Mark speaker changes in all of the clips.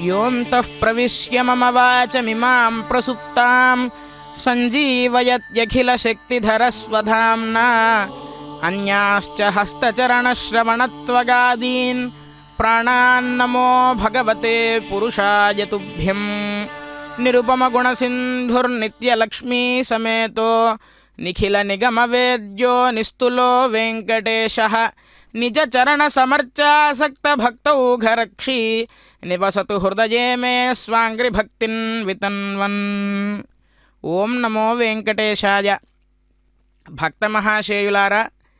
Speaker 1: योऽन्तः प्रविश्य मम वाचमिमां प्रसुप्तां सञ्जीवयत्यखिलशक्तिधरस्वधाम्ना अन्याश्च हस्तचरणश्रवणत्वगादीन् प्राणान्नमो भगवते पुरुषाय तुभ्यम् निरुपमगुणसिन्धुर्नित्यलक्ष्मीसमेतो निखिलनिगमवेद्यो निस्तुलो वेङ्कटेशः निजचरणसमर्चासक्तभक्तौघरक्षी निवसतु हृदये मे स्वाङ्घ्रिभक्तिन् वितन्वन् ఓం నమో వెంకటేశాయ భక్త మహాశేయులారా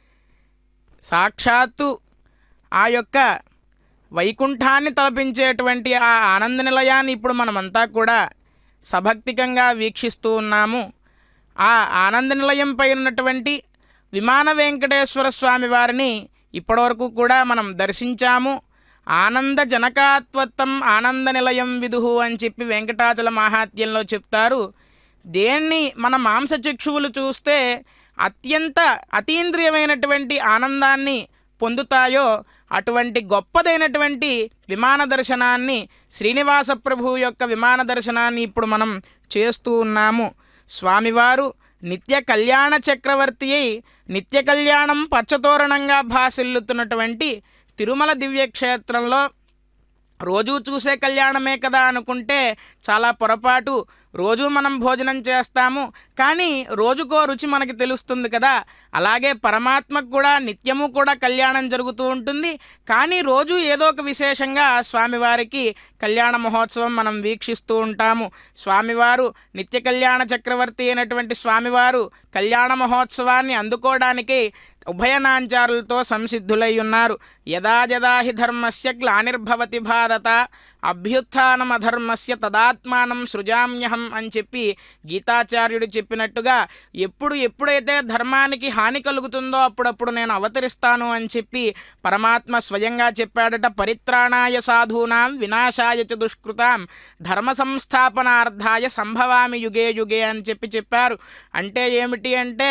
Speaker 1: సాక్షాత్తు ఆ యొక్క వైకుంఠాన్ని తలపించేటువంటి ఆ ఆనంద నిలయాన్ని ఇప్పుడు మనమంతా కూడా సభక్తికంగా వీక్షిస్తూ ఉన్నాము ఆ ఆనంద నిలయం పై ఉన్నటువంటి విమాన వెంకటేశ్వర స్వామి వారిని ఇప్పటివరకు కూడా మనం దర్శించాము ఆనంద జనకాత్వత్తం ఆనంద నిలయం విదుహు అని చెప్పి వెంకటాచల మాహాత్యంలో చెప్తారు దేన్ని మన మాంసచక్షువులు చూస్తే అత్యంత అతీంద్రియమైనటువంటి ఆనందాన్ని పొందుతాయో అటువంటి గొప్పదైనటువంటి విమాన దర్శనాన్ని శ్రీనివాస ప్రభు యొక్క విమాన దర్శనాన్ని ఇప్పుడు మనం చేస్తూ ఉన్నాము స్వామివారు నిత్య కళ్యాణ చక్రవర్తి అయి నిత్య కళ్యాణం పచ్చతోరణంగా భాసిల్లుతున్నటువంటి తిరుమల దివ్యక్షేత్రంలో రోజు చూసే కళ్యాణమే కదా అనుకుంటే చాలా పొరపాటు రోజు మనం భోజనం చేస్తాము కానీ రోజుకో రుచి మనకి తెలుస్తుంది కదా అలాగే పరమాత్మకు కూడా నిత్యము కూడా కళ్యాణం జరుగుతూ ఉంటుంది కానీ రోజు ఏదో ఒక విశేషంగా స్వామివారికి కళ్యాణ మహోత్సవం మనం వీక్షిస్తూ ఉంటాము స్వామివారు నిత్య కళ్యాణ చక్రవర్తి అయినటువంటి స్వామివారు కళ్యాణ మహోత్సవాన్ని అందుకోవడానికి ఉభయనాంచారులతో సంసిద్ధులై ఉన్నారు యదా యదా హి ధర్మస్య గ్లానిర్భవతి భారత అభ్యుత్నమధర్మస్య తదాత్మానం సృజామ్యహం అని చెప్పి గీతాచార్యుడు చెప్పినట్టుగా ఎప్పుడు ఎప్పుడైతే ధర్మానికి హాని కలుగుతుందో అప్పుడప్పుడు నేను అవతరిస్తాను అని చెప్పి పరమాత్మ స్వయంగా చెప్పాడట పరిత్రాణాయ సాధూనాం వినాశాయ చ దుష్కృతాం ధర్మ సంస్థాపనార్థాయ సంభవామి యుగే యుగే అని చెప్పి చెప్పారు అంటే ఏమిటి అంటే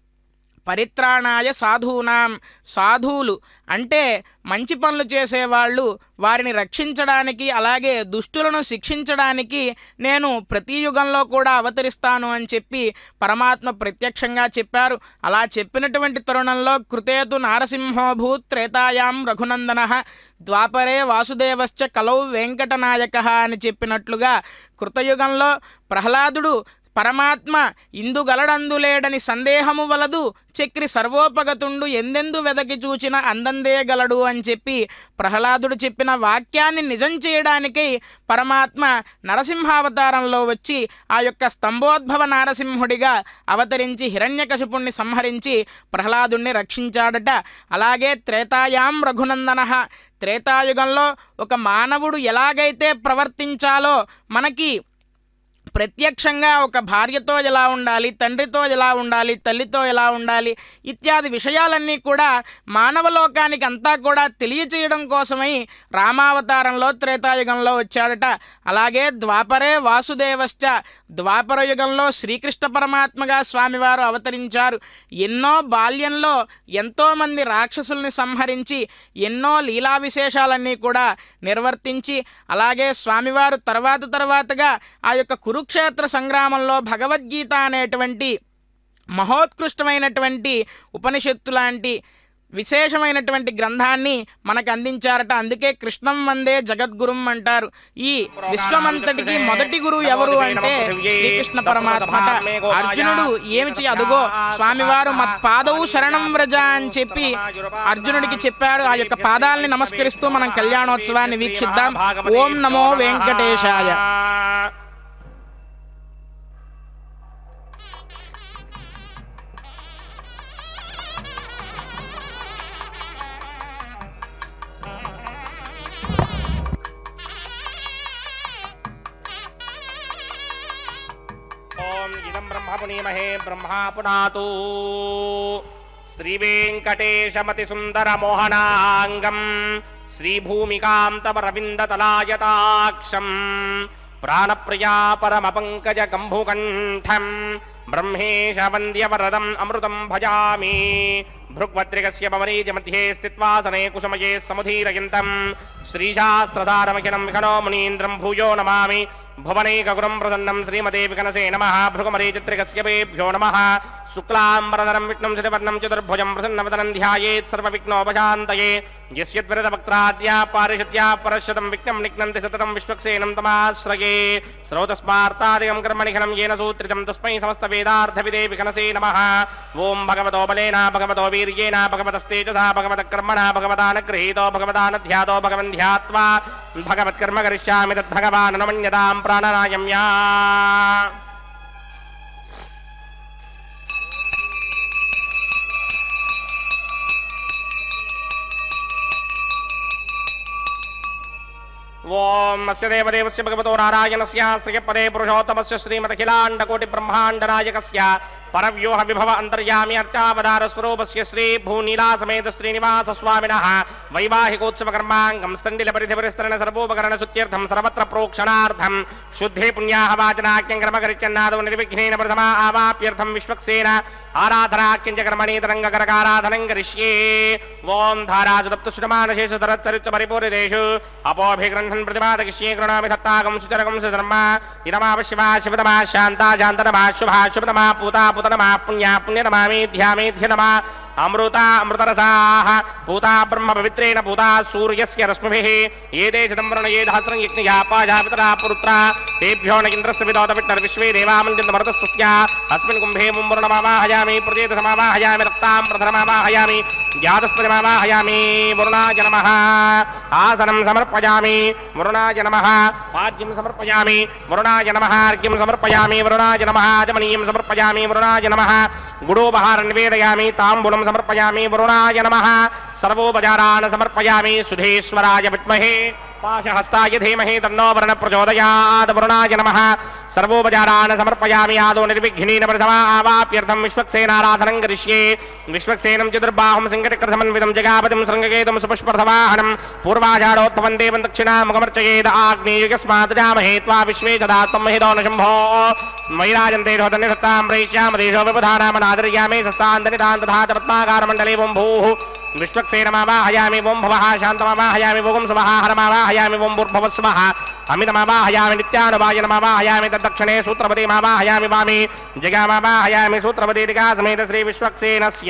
Speaker 1: పరిత్రాణాయ సాధూనాం సాధువులు అంటే మంచి పనులు చేసేవాళ్ళు వారిని రక్షించడానికి అలాగే దుష్టులను శిక్షించడానికి నేను ప్రతి యుగంలో కూడా అవతరిస్తాను అని చెప్పి పరమాత్మ ప్రత్యక్షంగా చెప్పారు అలా చెప్పినటువంటి తరుణంలో కృతేతు నారసింహోభూత్ త్రేతాయాం రఘునందన ద్వాపరే వాసుదేవశ్చ కలౌ వెంకటనాయక అని చెప్పినట్లుగా కృతయుగంలో ప్రహ్లాదుడు పరమాత్మ ఇందుగలడందులేడని సందేహము వలదు చక్రి సర్వోపగతుండు ఎందెందు వెదకి చూచిన అందందే గలడు అని చెప్పి ప్రహ్లాదుడు చెప్పిన వాక్యాన్ని నిజం చేయడానికి పరమాత్మ నరసింహావతారంలో వచ్చి ఆ యొక్క స్తంభోద్భవ నారసింహుడిగా అవతరించి హిరణ్యకశిపుణ్ణి సంహరించి ప్రహ్లాదుణ్ణి రక్షించాడట అలాగే త్రేతాయాం రఘునందన త్రేతాయుగంలో ఒక మానవుడు ఎలాగైతే ప్రవర్తించాలో మనకి ప్రత్యక్షంగా ఒక భార్యతో ఎలా ఉండాలి తండ్రితో ఎలా ఉండాలి తల్లితో ఎలా ఉండాలి ఇత్యాది విషయాలన్నీ కూడా మానవ లోకానికి అంతా కూడా తెలియచేయడం కోసమై రామావతారంలో త్రేతాయుగంలో వచ్చాడట అలాగే ద్వాపరే వాసుదేవశ్చ ద్వాపర యుగంలో శ్రీకృష్ణ పరమాత్మగా స్వామివారు అవతరించారు ఎన్నో బాల్యంలో ఎంతోమంది రాక్షసుల్ని సంహరించి ఎన్నో లీలా విశేషాలన్నీ కూడా నిర్వర్తించి అలాగే స్వామివారు తర్వాత తర్వాతగా ఆ యొక్క కురుక్షేత్ర సంగ్రామంలో భగవద్గీత అనేటువంటి మహోత్కృష్టమైనటువంటి ఉపనిషత్తు లాంటి విశేషమైనటువంటి గ్రంథాన్ని మనకు అందించారట అందుకే కృష్ణం వందే జగద్గురుం అంటారు ఈ విశ్వమంతటికి మొదటి గురువు ఎవరు అంటే శ్రీకృష్ణ పరమాత్మ అర్జునుడు ఏమి చెయ్యి అదుగో స్వామివారు మత్ పాదవు శరణం వ్రజ అని చెప్పి అర్జునుడికి చెప్పారు ఆ యొక్క పాదాలని నమస్కరిస్తూ మనం కళ్యాణోత్సవాన్ని వీక్షిద్దాం ఓం నమో వెంకటేశాయ
Speaker 2: ఓం ఇదం బ్రహ్మ పునీమహే బ్రహ్మా పునాతు శ్రీవేంకటేశమతి సుందర మోహనాంగం శ్రీభూమికాంతమరవిందతలాయతాక్షం ప్రాణప్రియా పరమ పంకజ కంభుకంఠం బ్రహ్మేశ వంద్యవరదం అమృతం భజామి భృగ్వద్రిగస్య భవనీజ మధ్యే స్థిత్వాసనే కుసుమయే సముధీరయంతం శ్రీశాస్త్రసారమఖిలం విఖనో మునీంద్రం భూయో నమామి భువనైకగురం ప్రసన్నం శ్రీమతే వికనసే నమ భృగమరీచిత్రికస్య వేభ్యో నమ శుక్లాంబరధరం విష్ణుం శతవర్ణం చతుర్భుజం ప్రసన్నవదనం ధ్యాయేత్ సర్వవిఘ్నోపశాంతయే యస్యద్విరదవక్త్రాద్యా పారిషత్యా పరశతం విఘ్నం నిఘ్నంతి సతతం విశ్వక్సేనం తమాశ్రయే శ్రోతస్మార్తాదికం కర్మనిఘనం येन सूत्रितं तस्मै समस्तवेदार्थविदे विघनसे नमः ॐ भगवतो बलेन भगवतो वीर्येण भगवतस्तेजसा भगवतकर्मणा भगवतानगृहीतो भगवतानध्यातो भगवन् ध्यात्वा भगवत्कर्म करिष्यामि तद्भगवान् न मन्यतां प्राणनायम्या ఓం అస్య దేవదేవస్య భగవతో నారాయణస్య శ్రియపదే పురుషోత్తమస్య శ్రీమదఖిలాండకోటిబ్రహ్మాండనాయకస్య పరవ్యూహ విభవ అంతర్యామి అర్చావతార స్వరూపస్య శ్రీ భూనీలా సమేత శ్రీనివాస స్వామినః వైవాహికోత్సవ కర్మాంగం స్థండిల పరిధి పరిస్తరణ సర్వోపకరణ శుత్యర్థం సర్వత్ర ప్రోక్షణార్థం శుద్ధే పుణ్యాహ వాచనాఖ్యం కర్మకరిచన్నాదవ నిర్విఘ్నేన ప్రథమా ఆవాప్యర్థం విశ్వక్సేన ఆరాధనాఖ్యం చ కర్మణీతరంగ కరకారాధనం కరిష్యే ఓం ధారాజుదప్త సుడమానశేషధరచ్చరిత్ర పరిపూరితేషు అపోభిగృహన్ ప్రతిపాదకిష్యే కృణామి దత్తాగం సుచరగం సుధర్మ ఇదమావ శివా శివతమా శాంతా శాంతనమా శుభా శుభతమా పూతా పూతనమా పుణ్యా పుణ్యనమామి ధ్యామేధ్యనమా అమృత అమృతరసాః పూతా బ్రహ్మ పవిత్రేణ పూతా సూర్యస్య రశ్మిభిः ఏదే చిదంబరణ ఏ ధాస్రం యజ్ఞయా పాజాపితరా పురుత్రా తేభ్యో న ఇంద్రస్య విదోత విట్నర్ విశ్వే దేవామంజంత మరుతస్య అస్మిన్ కుంభే ముంబుర్ణమావాహయామి ప్రదేత సమావాహయామి రక్తాం ప్రధనమావాహయామి జాతస్పతిమావాహయామి వరుణాయ నమః ఆసనం సమర్పయామి వరుణాయ నమః పాద్యం సమర్పయామి వరుణాయ నమః అర్ఘ్యం సమర్పయామి వరుణాయ నమః ఆచమనీయం సమర్పయామి వరుణాయ నమః గుడోపహార నివేదయామి తాంబూలం సమర్పయామి వరుణాయ నమః సర్వోపచారాన్ సమర్పయామి సుధేశ్వరాయ విద్మహే పాశహస్తాయ ధీమహి తన్నో వరుణ ప్రచోదయాత్ వరుణాయ నమః సర్వోపచారాన్ సమర్పయామి ఆదో నిర్విఘ్నేన ప్రథమా ఆవాప్యర్థం విశ్వక్సేనారాధనం కరిష్యే విశ్వక్సేనం చతుర్బాహం సింగటకృతమన్వితం జగాపతిం శృంగకేతం సుపుష్పర్ధవాహనం పూర్వాచారోత్పవం దేవం దక్షిణాముఖమర్చయేద ఆగ్నేయుగస్మాత్ జామహే త్వా విశ్వే చదాత్వం మహిదో న శంభో వైరాజంతే ధోతన్ని సత్తాం ప్రయిష్యామదేశో విపధానామనాదర్యామి సస్తాంతని తాంతథా చ పద్మాకారమండలే ఓం భూః విశ్వక్సేనమావాహయామి ఓం భవః శాంతమావాహయామి ఓం శుభః హరమావాహయామి ఓం భూర్భువస్వః అమితమావాహయామి నిత్యానువాయనమావాహయామి తద్దక్షిణే సూత్రపతిమావాహయామి వామి జగామావాహయామి సూత్రపతిరికా సమేత శ్రీ విశ్వక్సేనస్య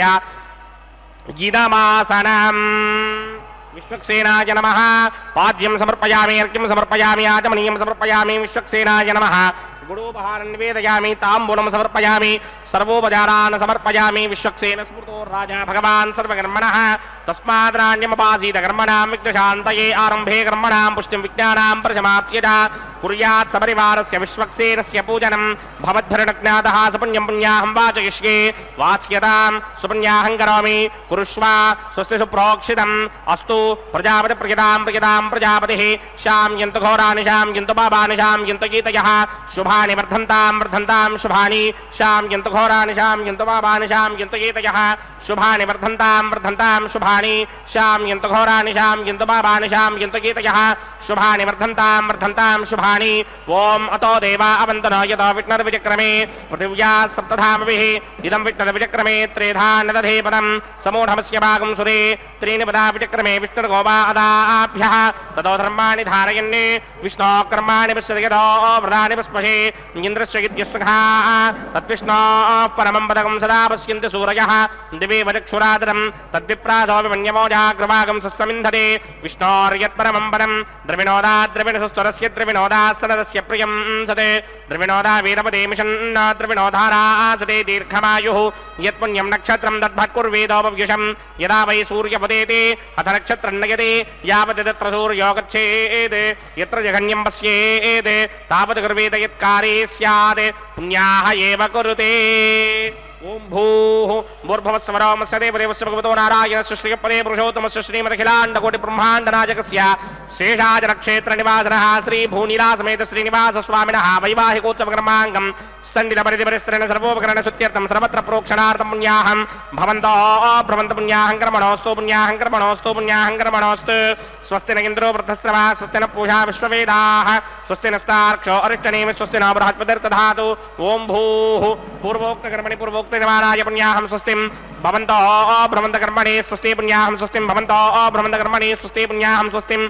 Speaker 2: ఇదమాసనం విశ్వక్సేనాయ నమ పాద్యం సమర్పయామి అర్ఘ్యం సమర్పయామి ఆచమనీయం సమర్పయామి విశ్వక్సేనాయ నమ గుడోపహారం నివేదయామి తాంబూలం సమర్పయామి సర్వోపచారాన్ సమర్పయామి విశ్వక్సేన స్మృతో రాజా భగవాన్ సర్వకర్మణ తస్మాద్రాణ్యమపాసీత కర్మణాం విఘ్నశాంతయే ఆరంభే కర్మణాం పుష్టిం విజ్ఞానాం ప్రశమాప్యత కుర్యాత్ సపరివారస్య విశ్వక్సేనస్య పూజనం భవద్భరణజ్ఞాతः సపుణ్యం పుణ్యాహం వాచయిష్యే వాచ్యతాం సుపుణ్యాహం కరోమి కురుష్వ స్వస్తి సుప్రోక్షితం అస్తు ప్రజాపతి ప్రియతాం ప్రియతాం ప్రజాపతిः శామ్యంతు ఘోరాని శామ్యంతు పాపాని శామ్యంతు గీతయः శుభాని వర్ధంతాం వర్ధంతాం శుభాని శామ్యంతు ఘోరాని శామ్యంతు పాపాని శామ్యంతు గీతయः శుభాని వర్ధంతాం వర్ధంతాం శుభాని శామ్యంతు ఘోరాని శామ్యంతు పాపాని శామ్యంతు గీతయः శుభాని వర్ధంతాం వర్ధంతాం శుభాని ఓం అతో దేవా అవంతనో యతో విష్ణుర్విచక్రమే పృథివ్యా సప్తధామభిः ఇదం విష్ణుర్విచక్రమే త్రేధా నదధే పదం సమూఢమస్య భాగం సురే త్రీణి పదా విచక్రమే విష్ణుర్గోపా అదాభ్యः తదో ధర్మాణి ధారయन् విష్ణో కర్మాణి పశ్యతి యథో వ్రతాని పస్మహే ఇంద్రస్య ఇత్యస్సఖా తద్విష్ణో పరమం పదకం సదా పశ్యంతి సూరయः దివే వచక్షురాదరం తద్విప్రాసో విమన్యమోజాగ్రవాగం సస్సమింధతే విష్ణోర్యత్పరమం పదం ద్రవిణోదా ద్రవిణసస్వరస్య ద్రవిణోదా సనరస్య ప్రియం సతే ద్రవిణోదా వీరపదే మిషన్ ద్రవిణోధారా సతే దీర్ఘమాయుః యత్పుణ్యం నక్షత్రం దద్భక్కుర్వేదోపవ్యుషం యదా వై సూర్యపదేతి అథ నక్షత్రం నయతే యావత్ తత్ర సూర్యో గచ్చేత్ యత్ర జఘన్యం పశ్యేత్ తావత్ కుర్వేద యత్కారే స్యాత్ పుణ్యాః ఏవ కురుతే ఓం భూః భూర్భవస్వరోమస్య దేవదేవస్య భగవతో నారాయణస్య శ్రీపదే పురుషోత్తమస్య శ్రీమదఖిలాండకోటి బ్రహ్మాండనాయకస్య శేషాచలక్షేత్ర నివాసనः శ్రీ భూనిలాసమేత శ్రీనివాస స్వామినः వైవాహికోత్సవ కర్మాంగం స్థండిత పరిధి పరిస్తరణ సర్వోపకరణ శుత్యర్థం సర్వత్ర ప్రోక్షణార్థం పుణ్యాహం భవంతో భ్రమంత పుణ్యాహం కర్మణోస్తు పుణ్యాహం కర్మణోస్తు పుణ్యాహం కర్మణోస్తు స్వస్తి న ఇంద్రో వృద్ధస్రవ స్వస్తి న పూషా విశ్వవేదాః స్వస్తి నస్తార్క్షో అరిష్టనేమి స్వస్తి న బృహస్పతిర్దధాతు ఓం భూః పూర్వోక్త కర్మణి పూర్వోక్త నివారాయ పుణ్యాహం స్వస్తిం భవంతో భ్రమంత కర్మణి స్వస్తి పుణ్యాహం స్వస్తిం భవంతో భ్రమంత కర్మణి స్వస్తి పుణ్యాహం స్వస్తిం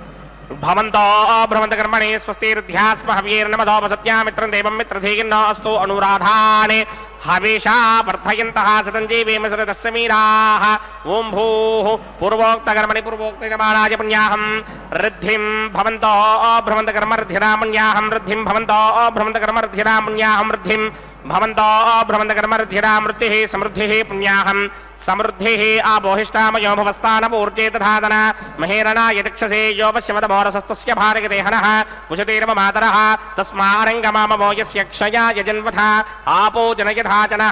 Speaker 2: భవంతో భ్రమంత కర్మణి స్వస్తిర్ధ్యాస్మ హవ్యేర్నమదోపసత్యామిత్రం దేవం మిత్రధీగిన్న అస్తు అనురాధానే హవిషా వర్ధయంతః సతం జీవేమ సరదస్య వీరాः ఓం భూః పూర్వోక్త కర్మణి పూర్వోక్త నిమానాయ పుణ్యాహం రిద్ధిం భవంతో భ్రమంత కర్మర్ధిరా పుణ్యాహం రిద్ధిం భవంతో భ్రమంత కర్మర్ధిరా పుణ్యాహం రిద్ధిం భవంతో భ్రమంత కర్మర్ధిరా మృత్యుః సమృద్ధిः పుణ్యాహం సమృద్ధిः ఆబోహిష్టామయో భవస్థానమూర్జే తథాదన మహేరణా యతిక్షసే యో పశ్యమదమోరసస్తస్య భారగదేహనः ఉషతేరవ మాతరः తస్మారంగమామమో యస్య క్షయాయ జన్వథ ఆపో జనయథా జనः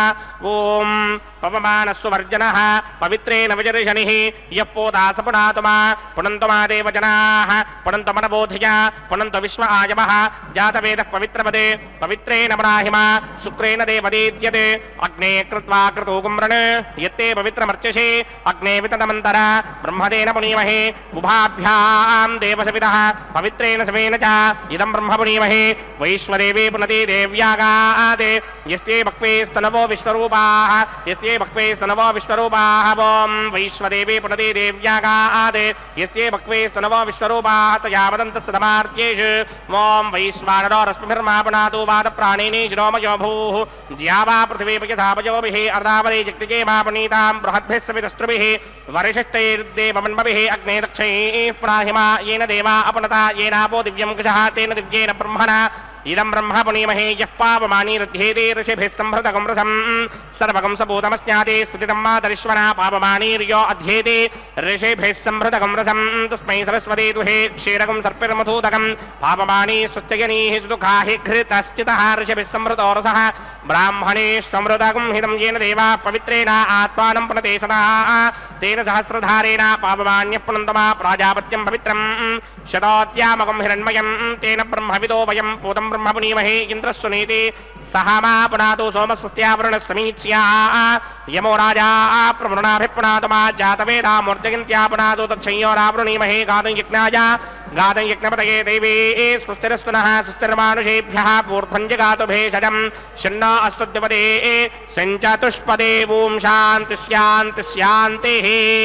Speaker 2: ఓం పవమానస్సు వర్జనः పవిత్రేణ విజర్షణిः యః పోదాస పునాతుమా పునంతుమా దేవ జనాः పునంతమనబోధయ పునంత విశ్వ ఆయమः జాతవేదः పవిత్రపదే పవిత్రేణ బ్రాహిమా శుక్రేణ దేవదీత్యతే అగ్నే కృత్వా క్రతూకుమ్రణ యత్తే పవిత్రమర్చసే అగ్నే వితతమంతర బ్రహ్మదేన పునీమహే ఉభాభ్యాం దేవసవిదః పవిత్రేణ సవేన చ ఇదం బ్రహ్మ పునీమహే వైశ్వదేవే పునతే దేవ్యాగాదే యస్తే భక్వే స్తనవో విశ్వరూపాः యస్తే భక్వే స్తనవో విశ్వరూపాः ఓం వైశ్వదేవే పునతే దేవ్యాగాదే యస్తే భక్వే స్తనవో విశ్వరూపాः తయా వదంతస్య తమార్త్యేషు ఓం వైశ్వానరో రశ్మిభిర్మా పునాతు వాద ప్రాణిని శిరోమయో భూः ద్యావా పృథివీప యథాపయోభిः అర్ధావరే జగ్నిజే మా పునీతాం బృహద్భిः సవిదస్త్రుభిः వరిషిష్టైర్దేవమన్మभिः అగ్నే దక్షైः ప్రాహిమా येन देवा अपनता येनापो दिव्यं कुशः तेन दिव्येन ब्रह्मणा इदं ब्रह्म पुनीमहे यः पावमानी रध्येते ऋषिभिः सम्भृतकं रसं सर्वकं सपूतमस्याते स्तुतितं मातरिश्वना पावमानीर्यो अध्येते ऋषिभिः सम्भृतकं रसं तस्मै सरस्वती दुहे क्षीरकं सर्पिर्मधूतकं पावमानी स्वस्त्यजनीः सुदुःखा हि घृतश्चितः ऋषिभिः सम्भृतो रसः ब्राह्मणे समृतकं हितं येन देवा पवित्रेण आत्मानं पुनते सदा तेन सहस्रधारेण पावमान्यः पुनन्तमा प्राजापत्यं पवित्रं शतोत्यामकं हिरण्मयं तेन ब्रह्मविदो वयं पूतं ब्रह्म पुनीमहे इन्द्रस्वनीति सह मा पुनातु सोमस्वस्त्यावरुणः समीच्या यमो राजा प्रवृणाभिपुनातमा जातवेदा मूर्जयन्त्या पुनातु तच्छंयोरावृणीमहे गातं यज्ञाय गातं यज्ञपतये देवे स्वस्तिरस्तु नः स्वस्तिर्मानुषेभ्यः पूर्ध्वं जगातु भेषजं शन्न अस्तुद्यपदे सञ्चतुष्पदे ॐ शान्ति शान्ति शान्तिः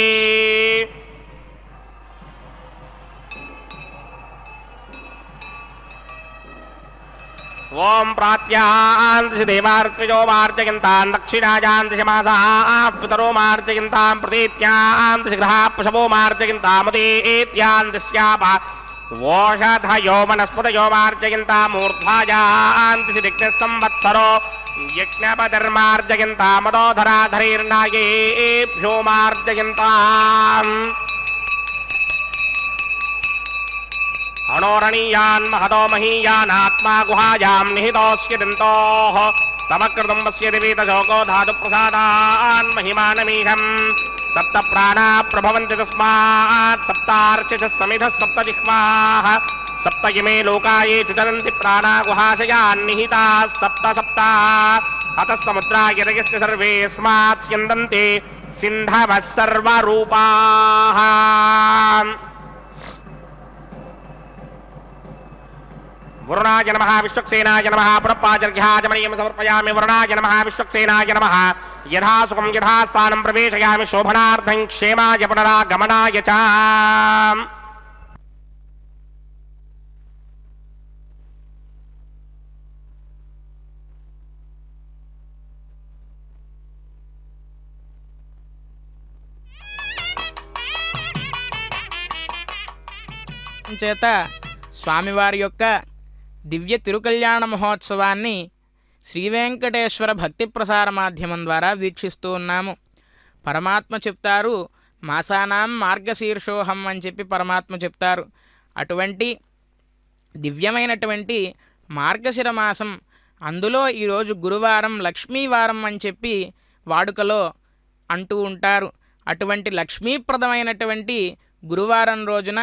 Speaker 2: ఓం ప్రాత్యాంతి దేవార్త్విజో మార్జయంతాం దక్షిణాయాంతి మాసాః పితరో మార్జయంతాం ప్రతీత్యాంతి గ్రహా పశవో మార్జయంతాముదీత్యాంతి స్యాప ఓషధయో వనస్పతయో మార్జయంతామూర్ధ్వాయాంతి దిగ్న సంవత్సరో యజ్ఞపధర్మార్జయంతామదోధరాధరైర్నాయేభ్యో మార్జయంతాం అణోరణీయాన్ మహదో మహీయానాత్మా గుహాయాం నిహితోస్య దంతోః తమకృతం పశ్యతి వీతశోకో ధాతు ప్రసాదాన్ మహిమానమీహం సప్త ప్రాణా ప్రభవంతి తస్మాత్ సప్తార్చిత సమిధ సప్త జిహ్వాః సప్త ఇమే లోకాయే చితరంతి ప్రాణా గుహాశయాన్ నిహితా సప్త సప్త అతః సముద్రాయరయస్య సర్వే స్మాత్ స్యందంతే సింధవः సర్వరూపాः వరుణాయ నమ విశ్వక్సేనాయ నమ పురపాచర్ఘ్యాజమనీయం సమర్పయామి వరుణాయ నమ విశ్వక్సేనాయ నమ యథాసుఖం యథాస్థానం ప్రవేశయామి శోభనార్థం క్షేమాయ పునరాగమనాయ చ
Speaker 1: చేత స్వామివారి యొక్క దివ్య తిరుకల్యాణ మహోత్సవాన్ని శ్రీ వెంకటేశ్వర భక్తి ప్రసార మాధ్యమం ద్వారా వీక్షిస్తూ ఉన్నాము పరమాత్మ చెప్తారు మాసానాం మార్గశీర్షోహం అని చెప్పి పరమాత్మ చెప్తారు అటువంటి దివ్యమైనటువంటి మార్గశిర మాసం అందులో ఈరోజు గురువారం లక్ష్మీవారం అని చెప్పి వాడుకలో అంటూ ఉంటారు అటువంటి లక్ష్మీప్రదమైనటువంటి గురువారం రోజున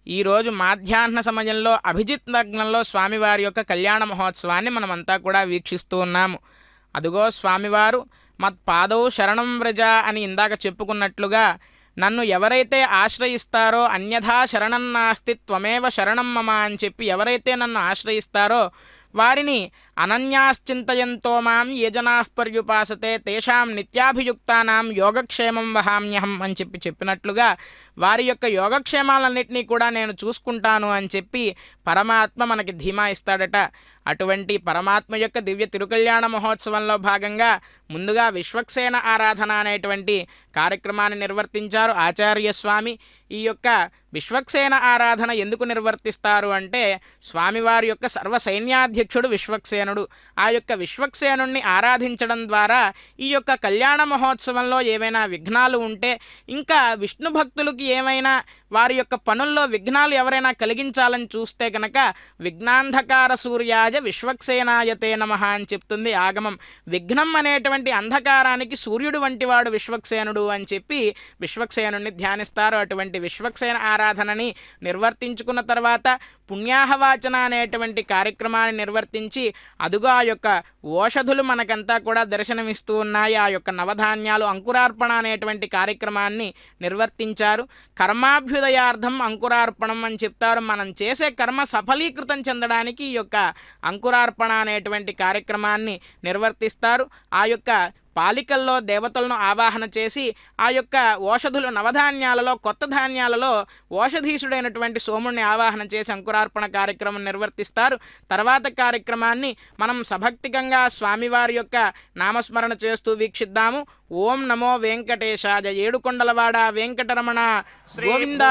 Speaker 1: ఈరోజు మాధ్యాహ్న సమయంలో అభిజిత్ లగ్నంలో స్వామివారి యొక్క కళ్యాణ మహోత్సవాన్ని మనమంతా కూడా వీక్షిస్తూ ఉన్నాము అదుగో స్వామివారు మత్పాదౌ శరణం వ్రజ అని ఇందాక చెప్పుకున్నట్లుగా నన్ను ఎవరైతే ఆశ్రయిస్తారో అన్యథా శరణం నాస్తి త్వమేవ శరణం మమ అని చెప్పి ఎవరైతే నన్ను ఆశ్రయిస్తారో వారిని అనన్యాశ్చింతయంతో మాం ఏ జనా పర్యుపాసతే తేషాం నిత్యాభియుక్తానాం యోగక్షేమం వహామ్యహం అని చెప్పి చెప్పినట్లుగా వారి యొక్క యోగక్షేమాలన్నింటినీ కూడా నేను చూసుకుంటాను అని చెప్పి పరమాత్మ మనకి ధీమా ఇస్తాడట అటువంటి పరమాత్మ యొక్క దివ్య తిరుకల్యాణ మహోత్సవంలో భాగంగా ముందుగా విశ్వక్సేన ఆరాధన అనేటువంటి కార్యక్రమాన్ని నిర్వర్తించారు ఆచార్య స్వామి ఈ యొక్క విశ్వక్సేన ఆరాధన ఎందుకు నిర్వర్తిస్తారు అంటే స్వామివారి యొక్క సర్వ సైన్యాధ్యక్షుడు విశ్వక్సేనుడు ఆ యొక్క విశ్వక్సేనుణ్ణి ఆరాధించడం ద్వారా ఈ యొక్క కళ్యాణ మహోత్సవంలో ఏవైనా విఘ్నాలు ఉంటే ఇంకా విష్ణు భక్తులకి ఏమైనా వారి యొక్క పనుల్లో విఘ్నాలు ఎవరైనా కలిగించాలని చూస్తే కనుక విఘ్నాంధకార సూర్యాయ విశ్వక్సేనాయతే నమ అని చెప్తుంది ఆగమం విఘ్నం అనేటువంటి అంధకారానికి సూర్యుడు వంటి వాడు విశ్వక్సేనుడు అని చెప్పి విశ్వక్సేనుడిని ధ్యానిస్తారు అటువంటి విశ్వక్సేన ఆరాధనని నిర్వర్తించుకున్న తర్వాత పుణ్యాహవాచన అనేటువంటి కార్యక్రమాన్ని నిర్వర్తించి అదుగు ఆ యొక్క ఓషధులు మనకంతా కూడా దర్శనమిస్తూ ఉన్నాయి ఆ యొక్క నవధాన్యాలు అంకురార్పణ అనేటువంటి కార్యక్రమాన్ని నిర్వర్తించారు కర్మాభ్యుదయార్థం అంకురార్పణం అని చెప్తారు మనం చేసే కర్మ సఫలీకృతం చెందడానికి ఈ యొక్క అంకురార్పణ అనేటువంటి కార్యక్రమాన్ని నిర్వర్తిస్తారు ఆ యొక్క పాలికల్లో దేవతలను ఆవాహన చేసి ఆ యొక్క ఓషధులు నవధాన్యాలలో కొత్త ధాన్యాలలో ఓషధీసుడైనటువంటి సోముడిని ఆవాహన చేసి అంకురార్పణ కార్యక్రమం నిర్వర్తిస్తారు తర్వాత కార్యక్రమాన్ని మనం సభక్తికంగా స్వామివారి యొక్క నామస్మరణ చేస్తూ వీక్షిద్దాము ఓం నమో వెంకటేశాయ ఏడుకొండలవాడ వెంకటరమణ గోవింద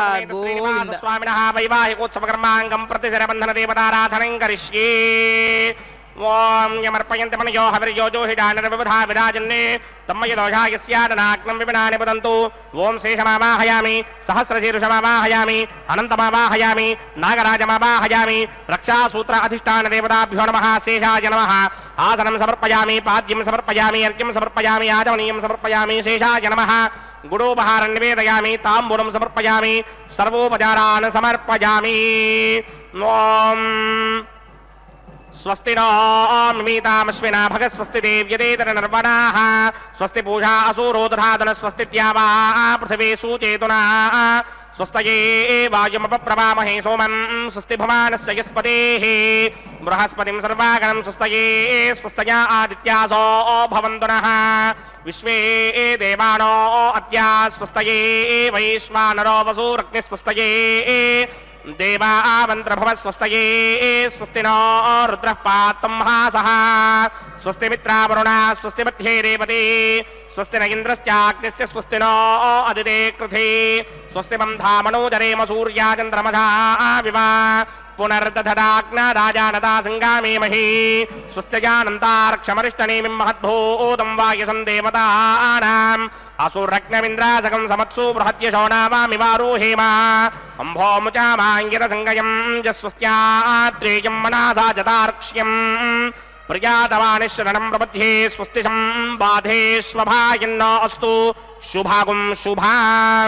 Speaker 1: గోవింద
Speaker 2: స్వామిన వైవాహికోత్సవకర్మాంగం ప్రతిశరబంధన దేవతారాధనం కరిష్యే ఓం యమర్పయంతి మనయో హవిర్యోజోహిడానర్విబధా విరాజన్నే తమ్మయ దోషాయస్యాదనాగ్నం విపినాని వదంతు ఓం శేషమావాహయామి సహస్రశీర్షమావాహయామి అనంతమావాహయామి నాగరాజమావాహయామి రక్షాసూత్ర అధిష్టాన దేవతాభ్యో నమ శేషాయ నమ ఆసనం సమర్పయామి పాద్యం సమర్పయామి అర్ఘ్యం సమర్పయామి ఆచమనీయం సమర్పయామి శేషాయ నమ గుడోపహారం నివేదయామి తాంబూలం సమర్పయామి సర్వోపచారాన్ సమర్పయామి ఓం స్వస్తి నోమితామశ్వినా భగ స్వస్తి దేవ్యదేతర నర్వణా స్వస్తి పూజా అసూరోదధాదన స్వస్తి ద్యావా పృథివీ సూచేతునా స్వస్తయే వాయుమపప్రవామహే సోమం స్వస్తి భువానస్య యస్పతే బృహస్పతిం సర్వాగణం స్వస్తయే స్వస్తయా ఆదిత్యాసో భవంతు నః విశ్వే దేవానో అద్యా స్వస్తయే వైశ్వానరో వసూరగ్నిస్వస్తయే దేవామంత్రభవ స్వస్తయే స్వస్తి నో రుద్ర పాత్తం మహాసహ స్వస్తి మిత్రావరుణ స్వస్తి మధ్యే రేవతి స్వస్తి న ఇంద్రశ్చాగ్నిశ్చ స్వస్తి నో అదిదే కృధి స్వస్తి బంధామనోజరేమ సూర్యాచంద్రమధా వివ పునర్దధదాగ్నరాజానదా సంగామేమహి స్వస్త్యజానంతార్క్షమరిష్టనేమిం మహద్భూతం వాయసం దేవతానాం అసురగ్నమింద్రాసకం సమత్సు బృహత్యశోనామామివారోహేమ అంభోముచామాంగిర సంగయం జస్వస్త్యాత్రేయం మనాసా జతార్క్ష్యం ప్రియాతవానిశరణం ప్రపద్యే స్వస్తి సంబాధే స్వభాయన్నో అస్తు శుభాగుం శుభాం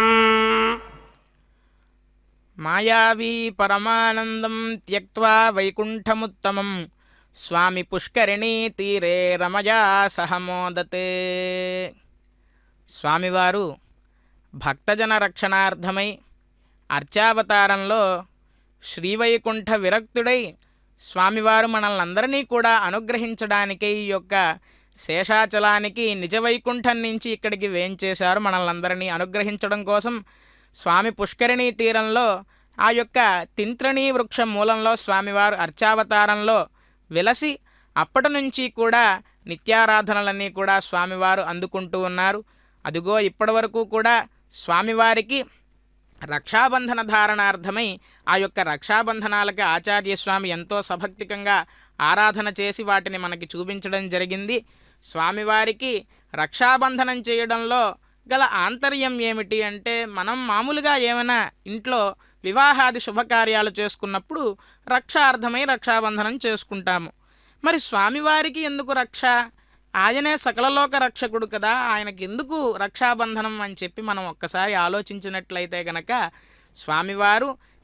Speaker 1: మాయావీ పరమానందం త్యక్వా వైకుంఠముత్తమం స్వామి పుష్కరిణీ తీరే రమయా సహమోదతే స్వామివారు భక్తజన రక్షణార్థమై అర్చావతారంలో శ్రీవైకుంఠ విరక్తుడై స్వామివారు మనల్ని అందరినీ కూడా అనుగ్రహించడానికై ఈ యొక్క శేషాచలానికి నిజ వైకుంఠం నుంచి ఇక్కడికి వేంచేశారు మనల్ని అందరినీ అనుగ్రహించడం కోసం స్వామి పుష్కరిణీ తీరంలో ఆ యొక్క తింత్రణీ వృక్ష మూలంలో స్వామివారు అర్చావతారంలో వెలసి అప్పటి నుంచి కూడా నిత్యారాధనలన్నీ కూడా స్వామివారు అందుకుంటూ ఉన్నారు అదిగో ఇప్పటి వరకు కూడా స్వామివారికి రక్షాబంధన ధారణార్థమై ఆ యొక్క రక్షాబంధనాలకి ఆచార్య స్వామి ఎంతో సభక్తికంగా ఆరాధన చేసి వాటిని మనకి చూపించడం జరిగింది స్వామివారికి రక్షాబంధనం చేయడంలో గల ఆంతర్యం ఏమిటి అంటే మనం మామూలుగా ఏమైనా ఇంట్లో వివాహాది శుభకార్యాలు చేసుకున్నప్పుడు రక్షార్థమై రక్షాబంధనం చేసుకుంటాము మరి స్వామివారికి ఎందుకు రక్ష ఆయనే సకలలోక రక్షకుడు కదా ఆయనకి ఎందుకు రక్షాబంధనం అని చెప్పి మనం ఒక్కసారి ఆలోచించినట్లయితే గనక స్వామివారు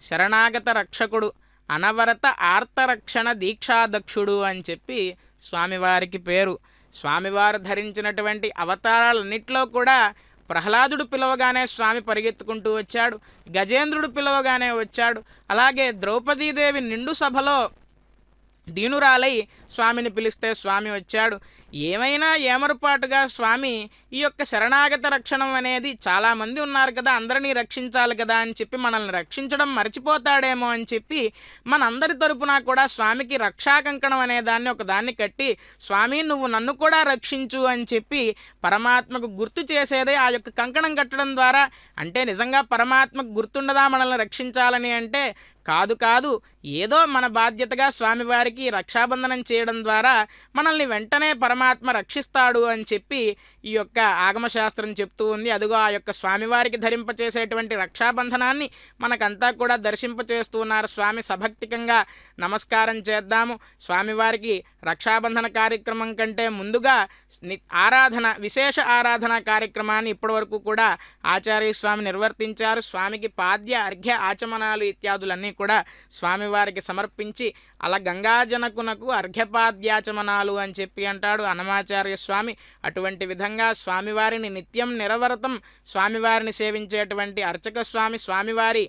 Speaker 1: శరణాగత రక్షకుడు అనవరత ఆర్తరక్షణ దీక్షాదక్షుడు అని చెప్పి స్వామివారికి పేరు స్వామివారు ధరించినటువంటి అవతారాలన్నింటిలో కూడా ప్రహ్లాదుడు పిలవగానే స్వామి పరిగెత్తుకుంటూ వచ్చాడు గజేంద్రుడు పిలవగానే వచ్చాడు అలాగే ద్రౌపదీదేవి నిండు సభలో దీనురాలై స్వామిని పిలిస్తే స్వామి వచ్చాడు ఏమైనా ఏమరుపాటుగా స్వామి ఈ యొక్క శరణాగత రక్షణం అనేది చాలామంది ఉన్నారు కదా అందరినీ రక్షించాలి కదా అని చెప్పి మనల్ని రక్షించడం మర్చిపోతాడేమో అని చెప్పి మనందరి తరపున కూడా స్వామికి రక్షా కంకణం అనే దాన్ని ఒక దాన్ని కట్టి స్వామి నువ్వు నన్ను కూడా రక్షించు అని చెప్పి పరమాత్మకు గుర్తు చేసేదే ఆ యొక్క కంకణం కట్టడం ద్వారా అంటే నిజంగా పరమాత్మకు గుర్తుండదా మనల్ని రక్షించాలని అంటే కాదు కాదు ఏదో మన బాధ్యతగా స్వామివారికి రక్షాబంధనం చేయడం ద్వారా మనల్ని వెంటనే పరమాత్మ రక్షిస్తాడు అని చెప్పి ఈ యొక్క ఆగమశాస్త్రం చెప్తూ ఉంది అదిగో ఆ యొక్క స్వామివారికి ధరింపచేసేటువంటి రక్షాబంధనాన్ని మనకంతా కూడా దర్శింపచేస్తూ ఉన్నారు స్వామి సభక్తికంగా నమస్కారం చేద్దాము స్వామివారికి రక్షాబంధన కార్యక్రమం కంటే ముందుగా ని- ఆరాధన విశేష ఆరాధన కార్యక్రమాన్ని ఇప్పటివరకు కూడా ఆచార్య స్వామి నిర్వర్తించారు స్వామికి పాద్య అర్ఘ్య ఆచమనాలు ఇత్యాదులన్నీ కూడా స్వామివారికి సమర్పించి అలా గంగాజనకునకు అర్ఘ్యపాద్యాచమనాలు అని చెప్పి అంటాడు అనమాచార్య స్వామి అటువంటి విధంగా స్వామివారిని నిత్యం నిరవరతం స్వామివారిని సేవించేటువంటి అర్చక స్వామి స్వామివారి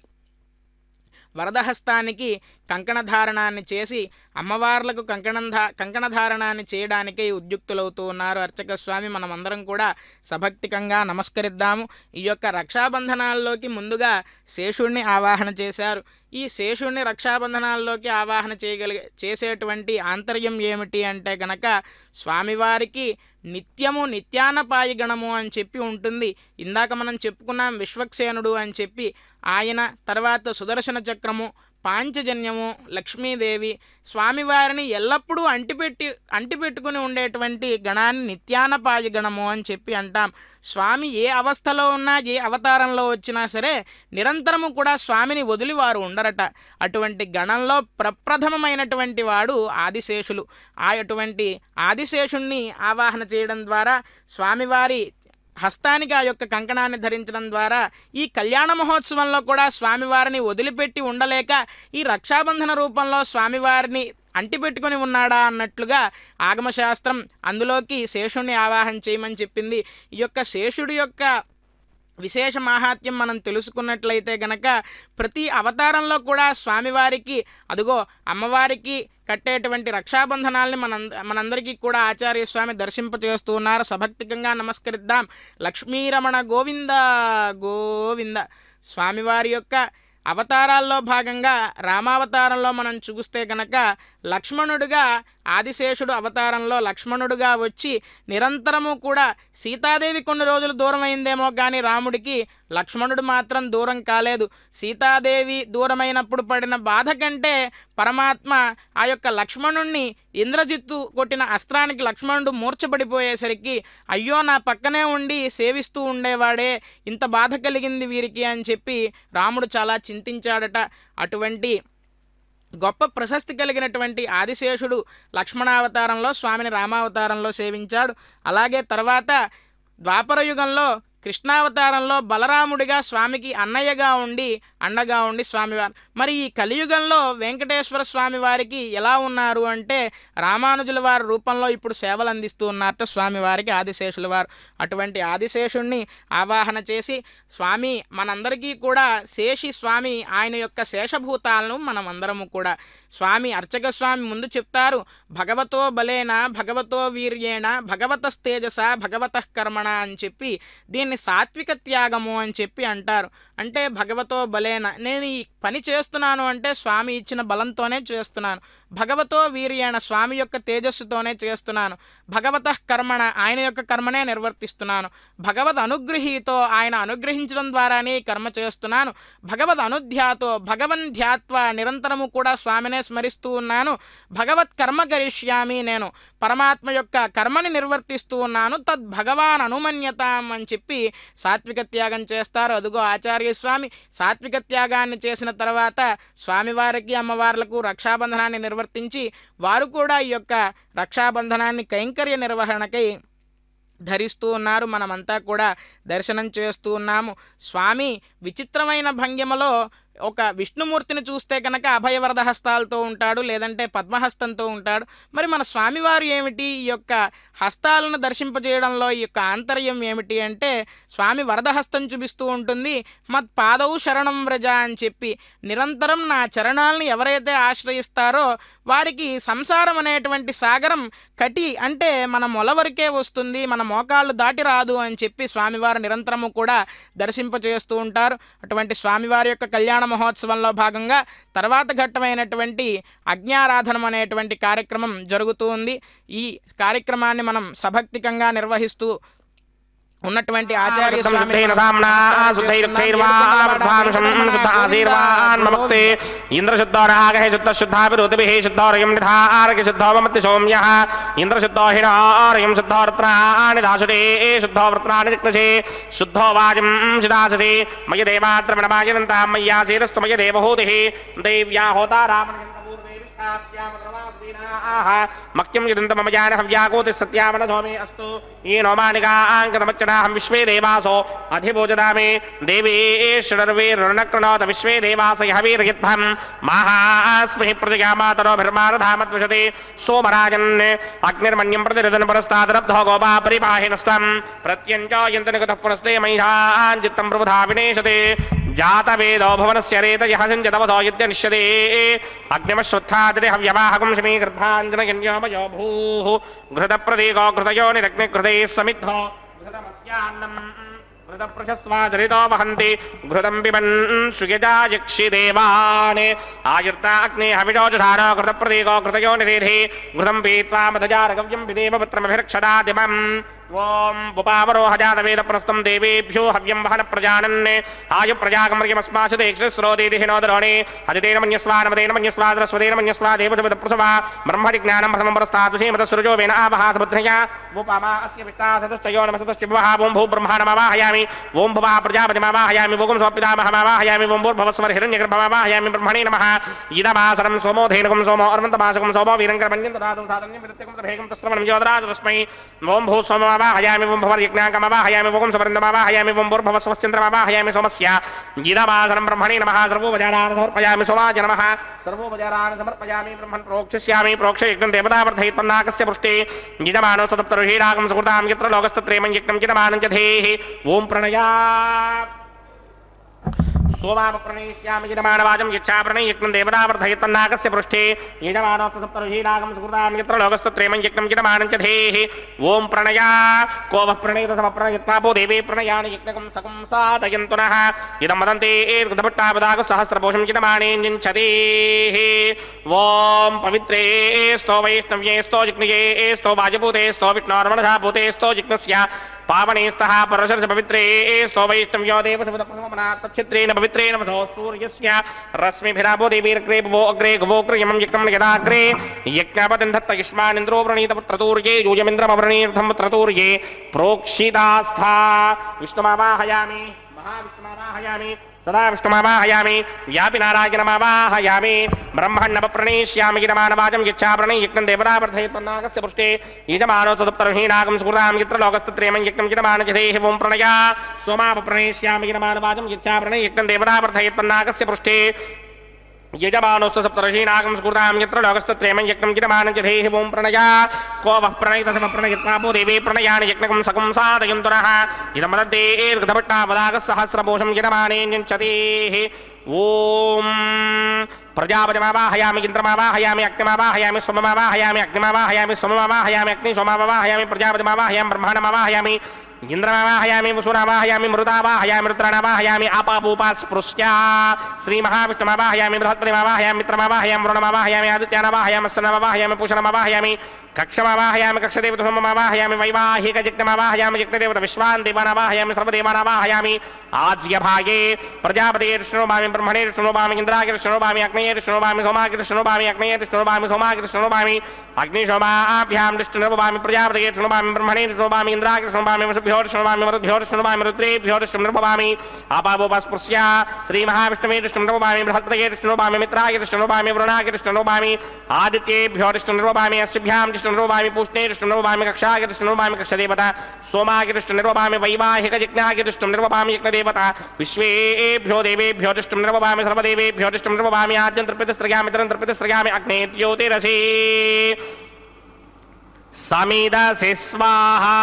Speaker 1: వరదహస్తానికి కంకణధారణాన్ని చేసి అమ్మవార్లకు కంకణం ధా కంకణధారణాన్ని చేయడానికే ఉద్యుక్తులవుతూ ఉన్నారు అర్చక స్వామి మనమందరం కూడా సభక్తికంగా నమస్కరిద్దాము ఈ యొక్క రక్షాబంధనాల్లోకి ముందుగా శేషుణ్ణి ఆవాహన చేశారు ఈ శేషుణ్ణి రక్షాబంధనాల్లోకి ఆవాహన చేయగలిగే చేసేటువంటి ఆంతర్యం ఏమిటి అంటే గనక స్వామివారికి నిత్యము నిత్యానపాయి గణము అని చెప్పి ఉంటుంది ఇందాక మనం చెప్పుకున్నాం విశ్వక్సేనుడు అని చెప్పి ఆయన తర్వాత సుదర్శన చక్రము పాంచజన్యము లక్ష్మీదేవి స్వామివారిని ఎల్లప్పుడూ అంటిపెట్టి అంటిపెట్టుకుని ఉండేటువంటి గణాన్ని నిత్యానపాయ గణము అని చెప్పి అంటాం స్వామి ఏ అవస్థలో ఉన్నా ఏ అవతారంలో వచ్చినా సరే నిరంతరము కూడా స్వామిని వదిలి వారు ఉండరట అటువంటి గణంలో ప్రప్రథమమైనటువంటి వాడు ఆదిశేషులు ఆ అటువంటి ఆదిశేషుణ్ణి ఆవాహన చేయడం ద్వారా స్వామివారి హస్తానికి ఆ యొక్క కంకణాన్ని ధరించడం ద్వారా ఈ కళ్యాణ మహోత్సవంలో కూడా స్వామివారిని వదిలిపెట్టి ఉండలేక ఈ రక్షాబంధన రూపంలో స్వామివారిని అంటిపెట్టుకొని ఉన్నాడా అన్నట్లుగా ఆగమశాస్త్రం అందులోకి శేషుణ్ణి ఆవాహన చేయమని చెప్పింది ఈ యొక్క శేషుడి యొక్క విశేష మాహాత్మ్యం మనం తెలుసుకున్నట్లయితే గనక ప్రతి అవతారంలో కూడా స్వామివారికి అదిగో అమ్మవారికి కట్టేటువంటి రక్షాబంధనాల్ని మన మనందరికీ కూడా ఆచార్య స్వామి దర్శింపచేస్తూ ఉన్నారు సభక్తికంగా నమస్కరిద్దాం లక్ష్మీరమణ గోవింద గోవింద స్వామివారి యొక్క అవతారాల్లో భాగంగా రామావతారంలో మనం చూస్తే గనక లక్ష్మణుడిగా ఆదిశేషుడు అవతారంలో లక్ష్మణుడుగా వచ్చి నిరంతరము కూడా సీతాదేవి కొన్ని రోజులు దూరం అయిందేమో కానీ రాముడికి లక్ష్మణుడు మాత్రం దూరం కాలేదు సీతాదేవి దూరమైనప్పుడు పడిన బాధ కంటే పరమాత్మ ఆ యొక్క లక్ష్మణుణ్ణి ఇంద్రజిత్తు కొట్టిన అస్త్రానికి లక్ష్మణుడు మూర్ఛపడిపోయేసరికి అయ్యో నా పక్కనే ఉండి సేవిస్తూ ఉండేవాడే ఇంత బాధ కలిగింది వీరికి అని చెప్పి రాముడు చాలా చింతించాడట అటువంటి గొప్ప ప్రశస్తి కలిగినటువంటి ఆదిశేషుడు లక్ష్మణావతారంలో స్వామిని రామావతారంలో సేవించాడు అలాగే తర్వాత ద్వాపర యుగంలో కృష్ణావతారంలో బలరాముడిగా స్వామికి అన్నయ్యగా ఉండి అండగా ఉండి స్వామివారు మరి ఈ కలియుగంలో వెంకటేశ్వర స్వామి వారికి ఎలా ఉన్నారు అంటే రామానుజుల వారి రూపంలో ఇప్పుడు సేవలు అందిస్తూ ఉన్నారట స్వామివారికి ఆదిశేషుల వారు అటువంటి ఆదిశేషుణ్ణి ఆవాహన చేసి స్వామి మనందరికీ కూడా శేషి స్వామి ఆయన యొక్క శేషభూతాలను మనం అందరము కూడా స్వామి అర్చక స్వామి ముందు చెప్తారు భగవతో బలేన భగవతో వీర్యేణ భగవతస్తేజస భగవత కర్మణ అని చెప్పి దీన్ని సాత్విక త్యాగము అని చెప్పి అంటారు అంటే భగవతో బలేన నేను ఈ పని చేస్తున్నాను అంటే స్వామి ఇచ్చిన బలంతోనే చేస్తున్నాను భగవతో వీర్యేణ స్వామి యొక్క తేజస్సుతోనే చేస్తున్నాను భగవత కర్మణ ఆయన యొక్క కర్మనే నిర్వర్తిస్తున్నాను భగవద్ అనుగ్రహీతో ఆయన అనుగ్రహించడం ద్వారానే ఈ కర్మ చేస్తున్నాను భగవద్ అనుధ్యాతో భగవన్ ధ్యాత్వ నిరంతరము కూడా స్వామినే స్మరిస్తూ ఉన్నాను భగవత్ కర్మ గరిష్యామి నేను పరమాత్మ యొక్క కర్మని నిర్వర్తిస్తూ ఉన్నాను తద్ భగవాన్ అనుమన్యతాం అని చెప్పి సాత్విక త్యాగం చేస్తారు అదుగో ఆచార్య స్వామి సాత్విక త్యాగాన్ని చేసిన తర్వాత స్వామివారికి అమ్మవార్లకు రక్షాబంధనాన్ని నిర్వర్తించి వారు కూడా ఈ యొక్క రక్షాబంధనాన్ని కైంకర్య నిర్వహణకై ధరిస్తూ ఉన్నారు మనమంతా కూడా దర్శనం చేస్తూ ఉన్నాము స్వామి విచిత్రమైన భంగిమలో ఒక విష్ణుమూర్తిని చూస్తే కనుక అభయవరద హస్తాలతో ఉంటాడు లేదంటే పద్మహస్తంతో ఉంటాడు మరి మన స్వామివారు ఏమిటి ఈ యొక్క హస్తాలను దర్శింపజేయడంలో ఈ యొక్క ఆంతర్యం ఏమిటి అంటే స్వామి వరదహస్తం చూపిస్తూ ఉంటుంది మత్ పాదవు శరణం వ్రజ అని చెప్పి నిరంతరం నా చరణాలను ఎవరైతే ఆశ్రయిస్తారో వారికి సంసారం అనేటువంటి సాగరం కటి అంటే మన మొల వరకే వస్తుంది మన మోకాళ్ళు దాటి రాదు అని చెప్పి స్వామివారు నిరంతరము కూడా దర్శింపచేస్తూ ఉంటారు అటువంటి స్వామివారి యొక్క కళ్యాణ మహోత్సవంలో భాగంగా తర్వాత ఘట్టమైనటువంటి అజ్ఞారాధనం అనేటువంటి కార్యక్రమం జరుగుతూ ఉంది ఈ కార్యక్రమాన్ని మనం సభక్తికంగా నిర్వహిస్తూ ఉన్నటువంటి ఆచార్య
Speaker 2: శుద్ధం
Speaker 1: స్వామి
Speaker 2: శుద్ధైన సామ్నా శుద్ధైరుక్తైర్వానుషం శుద్ధ ఆశీర్వాన్మముక్తే ఇంద్రశుద్ధో రాగహే శుద్ధ శుద్ధాభిరుతిభిః శుద్ధోరయం నిధారకి శుద్ధో మమతి సోమ్యః ఇంద్రశుద్ధో హిణారయం శుద్ధో రత్నాని దాశతే శుద్ధో వృత్నాని జిగ్నసే శుద్ధో వాజం శిదాససి మయ దేవాత్రమణమాయనంతాం మయ్యాసీరస్తు మయ దేవహూతిః దేవ్యా హోతారామణ్యమూర్వేవిష్టాస్యామగ్రవాసుదీనాః మక్యం యదంత మమ జాన హవ్యాకోతి సత్యామనధోమే అస్తు ये नौमानिकाङ्कतमच्चनाहं विश्वे देवासो अधिभोजदामे देवेश्वरर्वेरुणकृणोत विश्वे देवास यः वीरयध्वं माहास्महि प्रजगामातरोभिर्मारधामद्विषते सोमराजन् अग्निर्मण्यं प्रतिरदन पुरस्तादरब्धो गोपा परिपाहिनस्त्वं प्रत्यञ्चायन्तनिगतः पुनस्ते मयिषाञ्चित्तं प्रबुधा विनेशते जातवेदो भुवनस्य रेतयः सञ्जतवसो यद्यनिश्यते अग्निमश्वत्थादिरे हव्यवाहकं शमी गर्भाञ्जनयन्योमयो भूः घृतप्रतीको घृतयो निरग्निघृतैः समिद्धो घृतमस्यान्नम् घृतप्रशस्त्वाचरितो वहन्ति घृतं पिबन् सुयजा यक्षि देवान् आयुर्ता अग्ने हविषोजधानो घृतप्रतीको घृतयो निरेधे घृतं पीत्वा मधजारगव्यं विदेव पुत्रमभिरक्षदादिमम् ఓం ఉపావరోహజాతవేదప్రస్తం దేవేభ్యో హవ్యం వహన ప్రజానన్ ఆయు ప్రజాగమర్యమస్మాశుదేక్షస్రోదేదిహినోదరోణి అదితేన మన్యస్వానమదేన మన్యస్వాదరస్వదేన మన్యస్వా దేవతవిద ప్రసవా బ్రహ్మటి జ్ఞానం ప్రథమం పరస్తాతుషేమత సృజో వేన ఆవహాసబుద్ధ్యా ఉపమా అస్య విష్టాసతశ్చయో నమసతశ్చ భవః ఓం భూ బ్రహ్మాణమవాహయామి ఓం భవః ప్రజాపతిమవాహయామి ఓం స్వపితామహమవాహయామి ఓం భూర్భవస్వర హిరణ్యగర్భమవాహయామి బ్రహ్మణే నమః ఇదమాసరం సోమో ధేనుకం సోమో అర్వంతమాసకం సోమో వీరంకర్మణ్యం దదాతు సాధన్యం విరుత్యకం తభేకం తస్రవణం యోదరాజు తస్మై ఓం భూ సోమవాహయామి ఓం భవర్యజ్ఞాకమవాహయామి ఓం సువర్ణమవాహయామి ఓం భూర్భవస్వశ్చంద్రమవాహయామి సోమస్య ఇదమాసనం బ్రహ్మణే నమః సర్వోపచారాన్ సమర్పయామి సోమాజ నమః సర్వోపచారాన్ సమర్పయామి బ్రహ్మన్ ప్రోక్షస్యామి ప్రోక్ష యజ్ఞం దేవతావర్ధయిత్పన్నాకస్య పృష్టే యజమానో సతప్తరుహీరాగం సుకృతాం యత్ర లోకస్తత్రేమం యజ్ఞం చిదమానం చ ధేః ఓం ప్రణయా सोमापप्रणयिष्यामि यजमानवाचं यच्छाप्रणय यज्ञं देवतावर्धयत्तन्नाकस्य पृष्ठे यजमानोत्तसप्तरुहीनागं सुकृतां यत्र लोकस्तत्रेमं यज्ञं यजमानं च धेः ॐ प्रणया को वः प्रणयतसमप्रणयत्वापो देवे प्रणयानि यज्ञकं सकं साधयन्तु नः इदं वदन्ते एर्गुधभट्टापदागसहस्रपोषं यजमानेऽञ्छदेः ॐ पवित्रे स्तो वैष्णव्ये स्तो जिग्नये स्तो वाजपूते स्तो विष्णोर्मणधा भूते स्तो जिग्नस्य पावने स्तः परशर्ष पवित्रे स्तो वैष्णव्यो देवसमुदप्रथमना तच्छित्रेण पवित्रेण वधो सूर्यस्य रश्मिभिराभो देवीर्ग्रे भवो अग्रे गवोग्रयमं यज्ञं यदाग्रे यज्ञापतिन्धत्त युष्मानिन्द्रो व्रणीतपुत्रतूर्ये यूयमिन्द्रमवृणीर्धं पुत्रतूर्ये प्रोक्षितास्था विष्णुमावाहयामि महाविष्णुमावाहयामि सदा विष्णुमावाहयामि व्यापि नारायणमावाहयामि ब्रह्मण्णपप्रणेष्यामि गिरमानवाचं यच्छाप्रणय यज्ञं देवतावर्धयत्पन्नागस्य पृष्ठे यजमानो सदुत्तरहीनागं सुकृतां यत्र लोकस्तत्रेमं यज्ञं यजमानजधेः ओं प्रणया सोमापप्रणेष्यामि गिरमानवाचं यच्छाप्रणय यज्ञं देवतावर्धयत्पन्नागस्य पृष्ठे यजमानोस्तु सप्तर्षीनागं स्फुर्तां यत्र लोकस्तत्रेमं यज्ञं यजमानं च धेः ओं प्रणया को वः प्रणयितसमप्रणयित्वापो देवे प्रणयानि यज्ञकं सकं साधयन्तु नः इदमदन्तेर्गतभट्टापदागः सहस्रपोषं यजमानेऽञ्चतेः ॐ प्रजापतिमावाहयामि इन्द्रमावाहयामि अग्निमावाहयामि सोममावाहयामि अग्निमावाहयामि सोममावाहयामि अग्नि सोमावाहयामि प्रजापतिमावाहयामि ब्रह्माणमावाहयामि ఇంద్రమావాహయామి వసునావాహయామి మృదావాహయామి రుద్రాణావాహయామి ఆపాపూపా స్పృశ్యా శ్రీమహావిష్ణుమావాహయామి బృహత్పతిమావాహయామి మిత్రమావాహయామి వరుణమావాహయామి ఆదిత్యానవాహయామి స్తనమావాహయామి పూషణమావాహయామి కక్షమావాహయామి కక్షదేవత సోమమావాహయామి వైవాహిక జిగ్నమావాహయామి జిగ్నదేవత విశ్వాన్ దేవానావాహయామి సర్వదేవానావాహయామి ఆజ్యభాగే ప్రజాపతిర్ష్ణోభామి బ్రహ్మణేర్ష్ణోభామి ఇంద్రాగిర్ష్ణోభామి అగ్నేయర్ష్ణోభామి సోమాగిర్ష్ణోభామి అగ్నేయర్ష్ణోభామి సోమాగిర్ష్ణోభామి అగ్నిశోభాభ్యాం దృష్టిర్భవామి ప్రజాపతిర్ష్ణోభామి బ్రహ్మణేర్ష్ణోభామి ఇంద్రాగిర్ష్ణోభామి వసుభ్యోర్ష్ణోభామి వరుద్భ్యోర్ష్ణోభామి రుద్రేభ్యోర్ష్ణోభామి ఆపాపోపస్పృశ్య శ్రీమహావిష్ణుమేర్ష్ణోభామి బృహత్పతిర్ష్ణోభామి మిత్రాగిర్ష్ణోభామి వృణాగిర్ష్ణోభామి ఆదిత్యేభ్యోర్ష్ణోభామి అస్భ్యాం నిర్వభామి పూష్ణేరుష్ణం నిర్వభామి కక్షాగిరుష్ణం నిర్వభామి కక్షదేవత సోమాగిరుష్ణం నిర్వభామి వైవాహిక జిజ్ఞాగిరుష్ణం నిర్వభామి యజ్ఞదేవత విశ్వేభ్యో దేవేభ్యో దృష్టం నిర్వభామి సర్వదేవేభ్యో దృష్టం నిర్వభామి ఆద్యం తృప్తిస్త్రయామి ఇతరం తృప్తిస్త్రయామి అగ్నే జ్యోతిరసి సమిదసి స్వాహా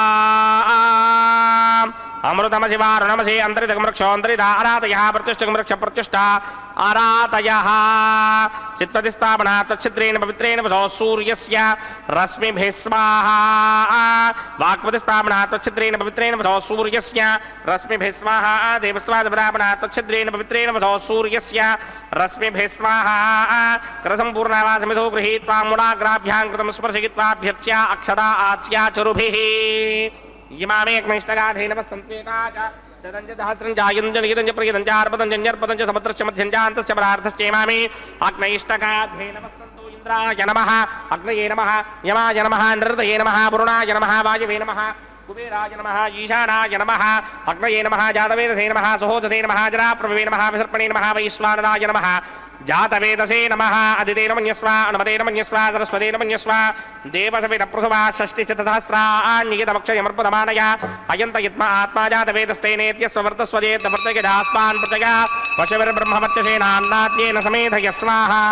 Speaker 2: అమృతమ శివారుణమసి అంతరితమృక్షోంతరిత ఆరాతయ ప్రత్యుష్టమృక్ష ప్రత్యుష్ట ఆరాతయ చిత్పతిస్థాపన తచ్చిద్రేణ పవిత్రేణ వధో సూర్యస్య రశ్మిభిः స్వాహా వాక్పతిస్థాపన తచ్చిద్రేణ పవిత్రేణ వధో సూర్యస్య రశ్మిభిः స్వాహా దేవస్వాదపరాపణ తచ్చిద్రేణ పవిత్రేణ వధో సూర్యస్య రశ్మిభిः స్వాహా కరసంపూర్ణావాసమిధో గృహీత్వా ముడాగ్రాభ్యాం కృతం స్పర్శయిత్వాభ్యర్చ్య అక్షదా ఆచ్యా చరుభిः ఇమామేకనిష్టగాధేనవ సంత్వేకాచ శతంజదహస్రం జాయుంజనిగితంజ ప్రియదంజార్పదంజన్యర్పదంజ సముద్రస్య మధ్యంజాంతస్య పరార్థస్యేమామి అగ్నయిష్టగాధేనవ సంతో ఇంద్రాయ నమః అగ్నయే నమః యమాయ నమః నృతయే నమః వరుణాయ నమః వాయవే నమః కుబేరాయ నమః ఈశానాయ నమః అగ్నయే నమః జాతవేదసే నమః సుహోజతే నమః జరాప్రభవే నమః విసర్పణే నమః వైశ్వానరాయ నమః జాతవేదసే నమః అదితేన మన్యస్వ అనుమతేన మన్యస్వ సరస్వతేన మన్యస్వ దేవసవిత ప్రసవా షష్టి శతసహస్రాన్యతమక్షయమర్పదమానయ అయంత యత్మ ఆత్మా జాతవేదస్తేనేత్యస్వవర్తస్వజేతవర్తయదాస్మాన్ ప్రతయ వశవిర్బ్రహ్మవర్చసేనాన్నాద్యేన సమేధయ స్వాహా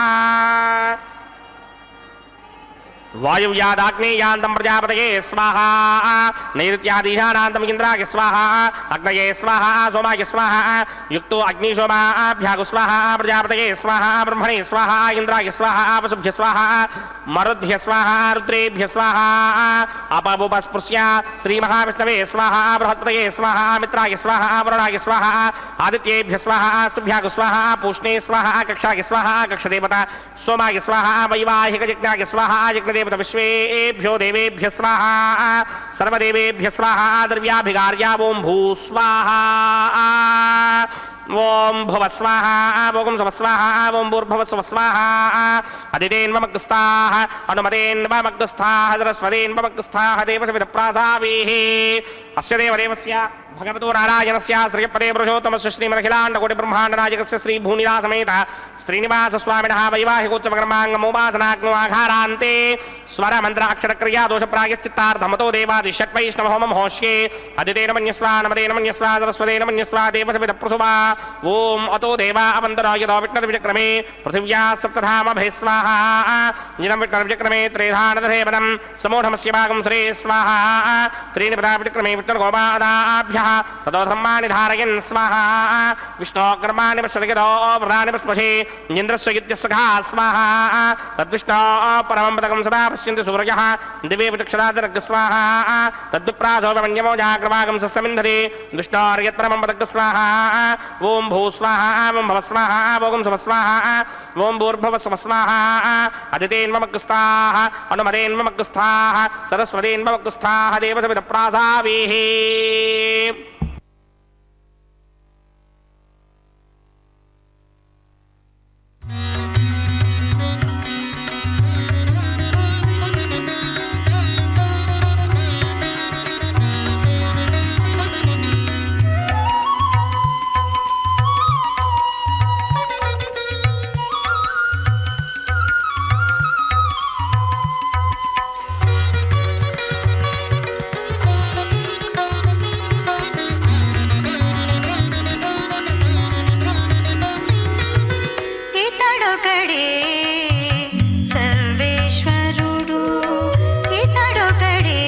Speaker 2: వాయువ్యాదాగ్నేయాంతం ప్రజాపతయే స్వాహా నైరుత్యాదీశానాంతం ఇంద్రాయ స్వాహా అగ్నయే స్వాహా సోమాయ స్వాహా యుక్తో అగ్నిశోమాభ్యాగు స్వాహా ప్రజాపతయే స్వాహా బ్రహ్మణే స్వాహా ఇంద్రాయ స్వాహా వసుభ్య స్వాహా మరుద్భ్య స్వాహా రుద్రేభ్య స్వాహా అపముపస్పృశ్య శ్రీమహావిష్ణవే స్వాహా బృహత్పతయే స్వాహా మిత్రాయ స్వాహా వరుణాయ స్వాహా ఆదిత్యేభ్య స్వాహా స్తుభ్యాగు స్వాహా పూష్ణే స్వాహా కక్షాయ స్వాహా కక్షదేవత సోమాయ స్వాహా వైవాహిక యజ్ఞాయ స్వాహా యజ్ఞదేవత విశ్వేభ్యో దేవేభ్య స్వాహా సర్వదేవేభ్య స్వాహా ద్రవ్యాభిగార్యా ఓం భూ స్వాహా ఓం భువ స్వాహ ఓం శుభ స్వాహ ఓం భూర్భువ శుభ స్వాహ అదితేన్వమగ్స్థాః అనుమతేన్వమగ్స్థాః సరస్వతేన్వమగ్స్థాః దేవసవిద ప్రాసావేః అస్య దేవదేవస్య భగవతో నారాయణస్య శ్రీపదే పురుషోత్తమస్య శ్రీమదఖిలాండకోటి బ్రహ్మాండనాయకస్య శ్రీ భూనిలా సమేత శ్రీనివాస స్వామినः వైవాహికోత్సవకర్మాంగమోపాసనాగ్నవాఘారాంతే స్వర మంత్ర అక్షర క్రియా దోష ప్రాయశ్చిత్తార్థమతో దేవాది షట్వైష్ణవ హోమం హోష్యే అదితేన మన్యస్వా నమదేన మన్యస్వా సరస్వతేన మన్యస్వా దేవసవిద ప్రసువా ఓం అతో దేవా అవంతరాయదో విష్ణు విచక్రమే పృథివ్యా సప్తధామభే స్వాహా నిరం విష్ణు విచక్రమే త్రేధానదధేవనం సమూఢమస్య భాగం శ్రీ స్వాహా త్రీని పదా విచక్రమే విష్ణు గోపాదాభ్య తదో ధర్మాణి ధారయన్ స్వాహా విష్ణోకర్మాణి పశ్యదో ప్రధాని పశ్మషే ఇంద్రస్య ఇత్యస్సఖా స్వాహా తద్విష్ణో పరమం పదకం సదా పశ్యంతి సూర్యః దివే విచక్షరాదరగ్ స్వాహా తద్విప్రాసోపమన్యమో జాగ్రవాగం సస్సమింధరి విష్ణోర్యత్రమం పదగ్ స్వాహా ఓం భూ స్వాహా ఓం భవ స్వాహా ఓం శుభ స్వాహా ఓం భూర్భవ శుభ స్వాహా అదితేన్మమగ్స్థాః అనుమదేన్మమగ్స్థాః సరస్వతేన్మమగ్స్థాః దేవసవిద ప్రాసావేః
Speaker 3: ఇతడొకడే సర్వేశ్వరుడు ఇతడొకడే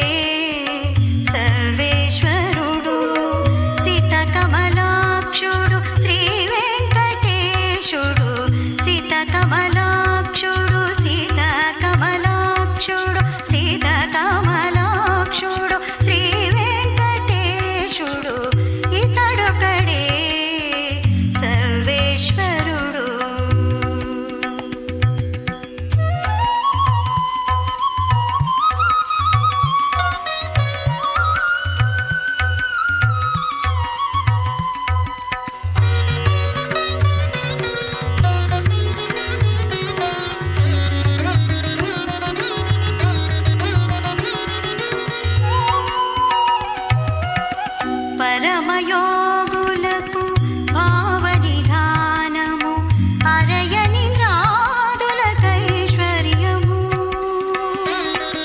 Speaker 3: సర్వేశ్వరుడు సీత కమలాక్షుడు శ్రీ వెంకటేశుడు సీత కమలాక్షుడు సీత కమలాక్షుడు సీత కమలాక్షుడు శ్రీ వెంకటేశుడు ఇతడొకడే సర్వేశ్వరుడు పరమయోగులకు భావనిధానము అరయని రాదులకైశ్వర్యము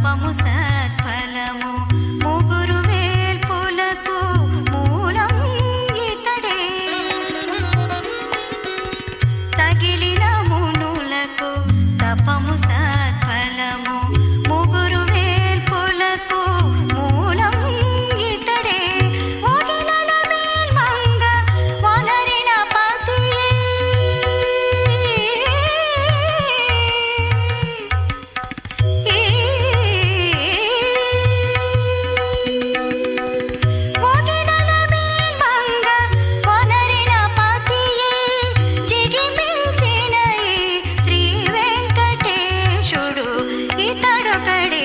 Speaker 3: తపము సత్ఫలము ముగురు వేల్పులకు మూలం ఇతడే తగిలిన మునులకు తపము సత్ఫలము ముగురు వేల్పులకు మూలం ఇతడే ఒగిలల మేల్మంగ వనరిన పతియే ఒగిలల మేల్మంగ వనరిన పతియే జిగిమించిన ఈ శ్రీ వెంకటేశుడు ఇతడొకడే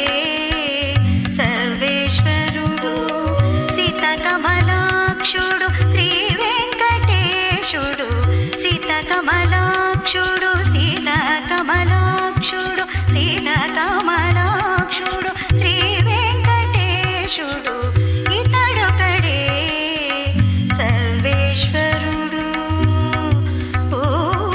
Speaker 3: సర్వేశ్వరుడు సీతకమలాక్షుడు శ్రీ వెంకటేశుడు సీతకమలాక్షుడు సీతకమలాక్షుడు సీతకమలాక్షుడు శ్రీ వెంకటేశుడు ఇతడొకడే సర్వేశ్వరుడు ఓ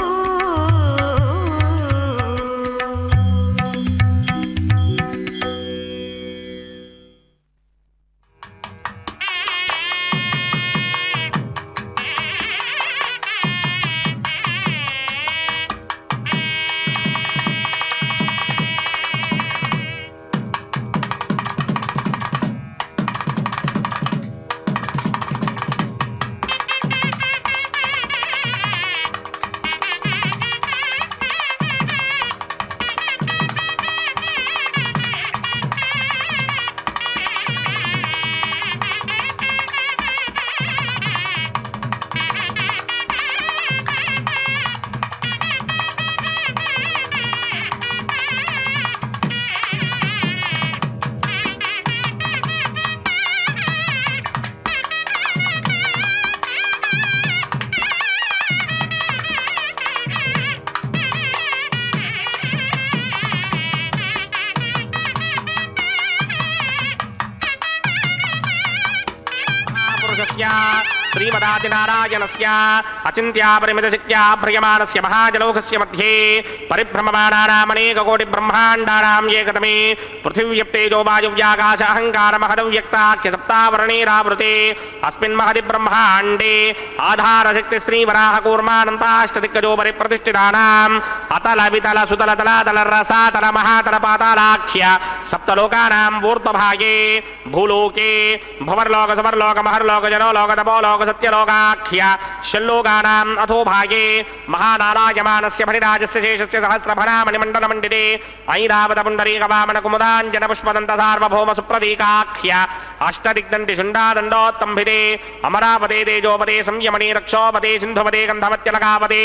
Speaker 2: పురుషస్య శ్రీమదాదినారాయణస్య అచింత్యాపరిమితశక్త్యా భ్రయమాణస్య మహాజలౌకస్య మధ్యే పరిభ్రమమాణానామనేకకోటి బ్రహ్మాండానాం ఏకతమే పృథివ్యప్తేజో వాయువ్యాకాశ అహంకార మహదవ్యక్తాఖ్య సప్తావరణేరావృతే అస్మిన్ మహది బ్రహ్మాండే ఆధారశక్తి శ్రీవరాహ కూర్మానంతాష్టదిక్కజో పరిప్రతిష్ఠితానాం అతల వితల సుతల తలాతల రసాతల మహాతల పాతాళాఖ్య సప్తలోకానాం ఊర్ధ్వభాగే భూలోకే భువర్లోక సువర్లోక మహర్లోక జనోలోక తపోలోక సత్యలోకాఖ్య షల్లోకానాం అథో భాగే మహానారాయమానస్య ఫణిరాజస్య శేషస్య సహస్రఫణామణిమండల మండితే ఐరావత పుండరీక వామన కుముదాంజన పుష్పదంత సార్వభౌమ సుప్రదీకాఖ్య అష్టదిగ్దంటి శుండాదండోత్తంభితే అమరావతే తేజోపదే సంయమణి రక్షోపదే సింధుపదే గంధమత్యలకాపదే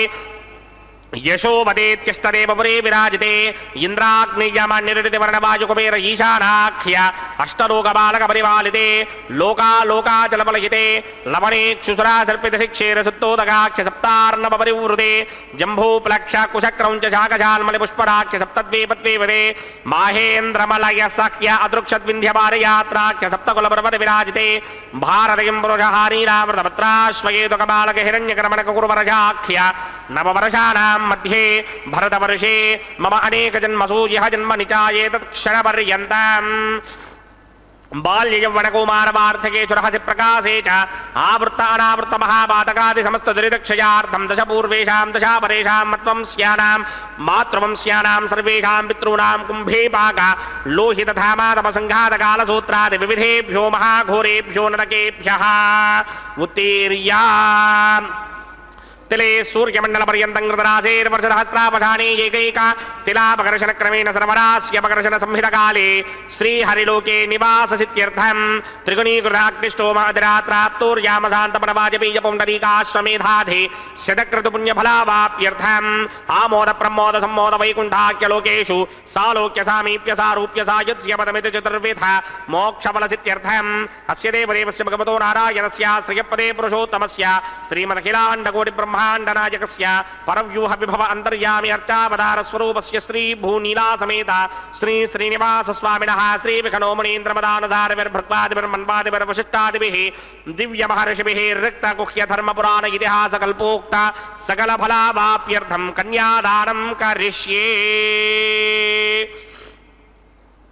Speaker 2: యశోవదేత్యష్టదేవ పురే విరాజితే ఇంద్రాగ్నియమన్నిరిటి వర్ణవాయుకుబేర ఈశానాఖ్య అష్టలోక బాలక పరిపాలితే లోకా లోకాచలపలయితే లవణేక్షుసురా సర్పిత శిక్షేర సుత్తోదగాఖ్య సప్తార్ణవ పరివృతే జంభూప్లక్ష కుశక్రౌంచ శాకశాల్మలి పుష్పరాఖ్య సప్తద్వీపద్వీపదే మాహేంద్రమలయ సఖ్య అదృక్షద్వింధ్యపారయాత్రాఖ్య సప్తకుల పర్వత విరాజితే భారతయం పురుషహారీరామృతపత్రాశ్వయేతుక బాలక హిరణ్యకరమణక కురువరజాఖ్య నవవర్షాణాం मध्ये भरतवर्षे मम अनेकजन्मसु यः जन्म निचायेतत् क्षणपर्यन्तम् बाल्ययौवनकौमारवार्धकेशुरहसि प्रकाशे च आवृत्त अनावृत्त महापातकादि समस्त दुरिदक्षयार्थं दश पूर्वेषां दशा परेषां मत्वं स्यानां मातृवंस्यानां सर्वेषां पितॄणां कुम्भे पाक लोहितधामातपसङ्घातकालसूत्रादि विविधेभ्यो महाघोरेभ्यो नरकेभ्यः उत्तीर्या तिले सूर्यमण्डल पर्यन्तं कृतराशेर्वर्षसहस्रापठाने एकैक तिलापकर्षण क्रमेण सर्वरास्यपकर्षण संहितकाले श्रीहरिलोके निवाससित्यर्थं त्रिगुणीकृताग्निष्टोमहदिरात्राप्तोर्यामशान्तपरवाजपेय पुण्डरीकाश्वमेधाधे शतक्रतुपुण्यफलावाप्यर्थम् आमोद प्रमोद सम्मोद वैकुण्ठाख्यलोकेषु सालोक्य सामीप्य सारूप्य सायुज्य पदमिति चतुर्विध मोक्षफलसित्यर्थम् अस्य देवदेवस्य भगवतो नारायणस्य श्रियपदे पुरुषोत्तमस्य श्रीमदखिलाण्डकोटिब्रह्माण्डनायकस्य परव्यूह विभव अन्तर्यामि अर्चावतार स्वरूपस्य श्री भूनीला समेत श्री श्रीनिवास स्वामिनः श्री विखनो मुनीन्द्रमदानधारविर्भृत्वादिभिर्मन्वादिभिर्वशिष्टादिभिः दिव्य महर्षिभिः ऋक्त गुह्य धर्म पुराण इतिहास कल्पोक्त सकल फलावाप्यर्थं कन्यादानं करिष्ये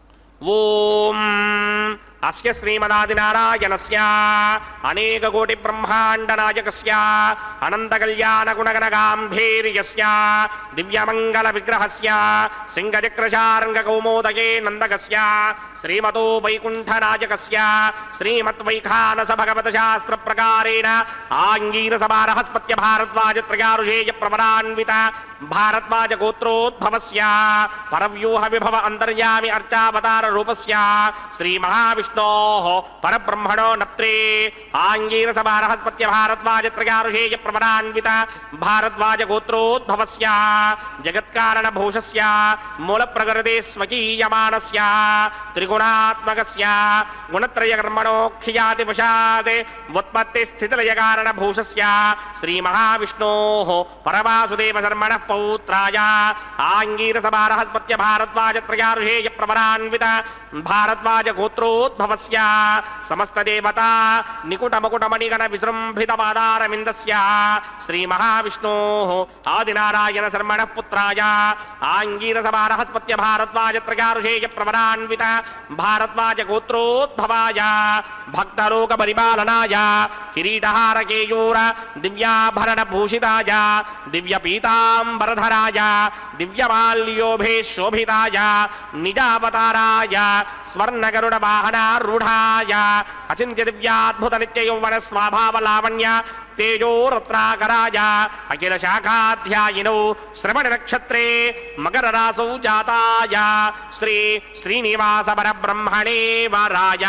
Speaker 2: ఓం అస్య శ్రీమదాదినారాయణస్య అనేక కోటి బ్రహ్మాండ నాయకస్య అనంత కళ్యాణ గుణగణ గాంభీర్యస్య దివ్యమంగళ విగ్రహస్య సింగచక్రశారంగ కౌమోదగే నందకస్య శ్రీమతో వైకుంఠ నాయకస్య శ్రీమత్ వైఖానస భగవత శాస్త్ర ప్రకారేణ ఆంగీరస బారహస్పత్య భారద్వాజ త్రయారుషేయ ప్రవరాన్విత భారద్వాజ గోత్రోద్భవస్య పరవ్యూహ విభవ అంతర్యామి అర్చావతార రూపస్య శ్రీ మహావిష్ణో పరబ్రహ్మణో నప్త్రే ఆంగీరస బారహస్పత్య భారద్వాజ త్రయారుషేయ ప్రవరాన్విత భారద్వాజ గోత్రోద్భవస్య జగత్కారణ భూషస్య మూల ప్రకృతే స్వకీయమానస్య త్రిగుణాత్మకస్య గుణత్రయ కర్మణోఖ్యాతి వశాత్ ఉత్పత్తి స్థితిలయ కారణ భూషస్య శ్రీ మహావిష్ణో పరమాసుదేవ శర్మణ పౌత్రాయ ఆంగీరస బారహస్పత్య భారద్వాజ త్రయారుషేయ ప్రవరాన్విత భారద్వాజ గోత్రోద్భవస్య సమస్త దేవతా నికుట మకుట మణిగణ విజృంభిత పాదారవిందస్య శ్రీ మహావిష్ణో ఆదినారాయణ శర్మణ పుత్రాయ ఆంగీరస బారహస్పత్య భారద్వాజ త్రయారుషేయ ప్రవరాన్విత భారద్వాజ గోత్రోద్భవాయ భక్తలోక పరిపాలనాయ కిరీటహార కేయూర దివ్యాభరణ భూషితాయ దివ్య పీతాంబరధరాయ దివ్యమాల్యోభే శోభితాయ నిజావతారాయ స్వర్ణగరుడ వాహనారూఢాయ అచింత్య దివ్యాద్భుత నిత్య యౌవన స్వభావ లావణ్య తేజోరత్నాకరాయ అఖిల శాఖాధ్యాయినౌ శ్రవణ నక్షత్రే మకర రాసౌ జాతాయ శ్రీ శ్రీనివాస పరబ్రహ్మణే వరాయ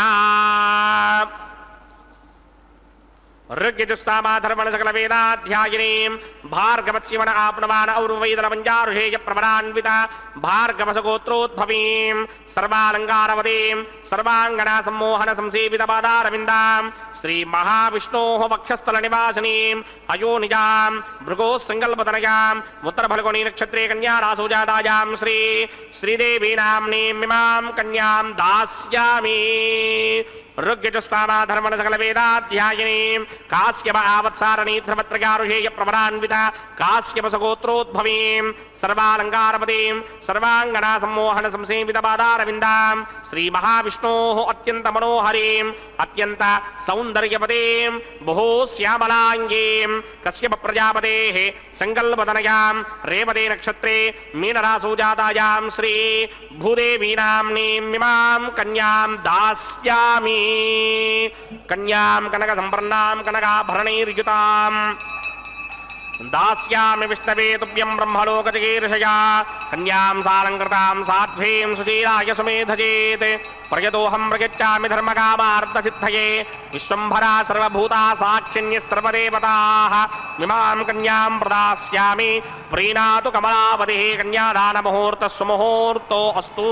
Speaker 2: ఋగ్యజుస్సామాధర్మణ సకల వేదాధ్యాయినీం భార్గవత్శివన ఆప్నవాన ఔర్వైదల పంచారుషేయ ప్రవరాన్విత భార్గవస గోత్రోద్భవీం సర్వాలంకారవదీం సర్వాంగణ సమ్మోహన సంసేవిత పాదారవిందాం శ్రీ మహావిష్ణో వక్షస్థల నివాసినీం అయోనిజాం భృగో సంకల్పతనయాం ఉత్తర ఫల్గుణి నక్షత్రే కన్యా రాసో జాతాయాం శ్రీ శ్రీదేవీ నామ్నీం మిమాం కన్యాం దాస్యామి ఋగ్యజుస్సామాధర్మణ సకల వేదాధ్యాయినీం కాశ్యప ఆవత్సారణీధ్రపత్రగారుషేయ ప్రవరాన్విత కాశ్యప సగోత్రోద్భవీం సర్వాలంకారపదీం సర్వాంగణ సమ్మోహన సంసేవిత పాదారవిందాం శ్రీ మహావిష్ణో అత్యంత మనోహరీం అత్యంత సౌందర్యపదీం బహో శ్యామలాంగీం కశ్యప ప్రజాపతే సంకల్పతనయాం రేవతే నక్షత్రే మీనరాసో జాతాయాం శ్రీ భూదేవీ నామ్నీం మిమాం కన్యాం దాస్యామి కన్యాం కనక సంపన్నాం కనకాభరణైర్యుతాం దాస్యామి విష్ణవే తుభ్యం బ్రహ్మలోకజగీర్షయా కన్యాం సాలంకృతాం సాధ్వీం సుచీరాయ సుమేధజేత్ ప్రయతోహం ప్రయచ్చామి ధర్మకామార్థసిద్ధయే విశ్వంభరా సర్వభూతా సాక్షిణ్య సర్వదేవతాః మిమాం కన్యాం ప్రదాస్యామి ప్రీణాతు కమలావతి కన్యాదాన ముహూర్త సుముహూర్తో అస్తు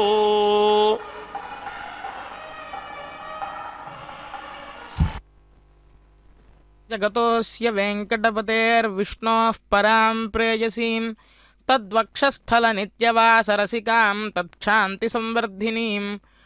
Speaker 1: జగతోస్య వెంకటపతేర్విష్ణోః పరాం ప్రేయసీం తద్వక్షస్థలనిత్యవాసరసికాం తత్క్షాంతి సంవర్ధినీం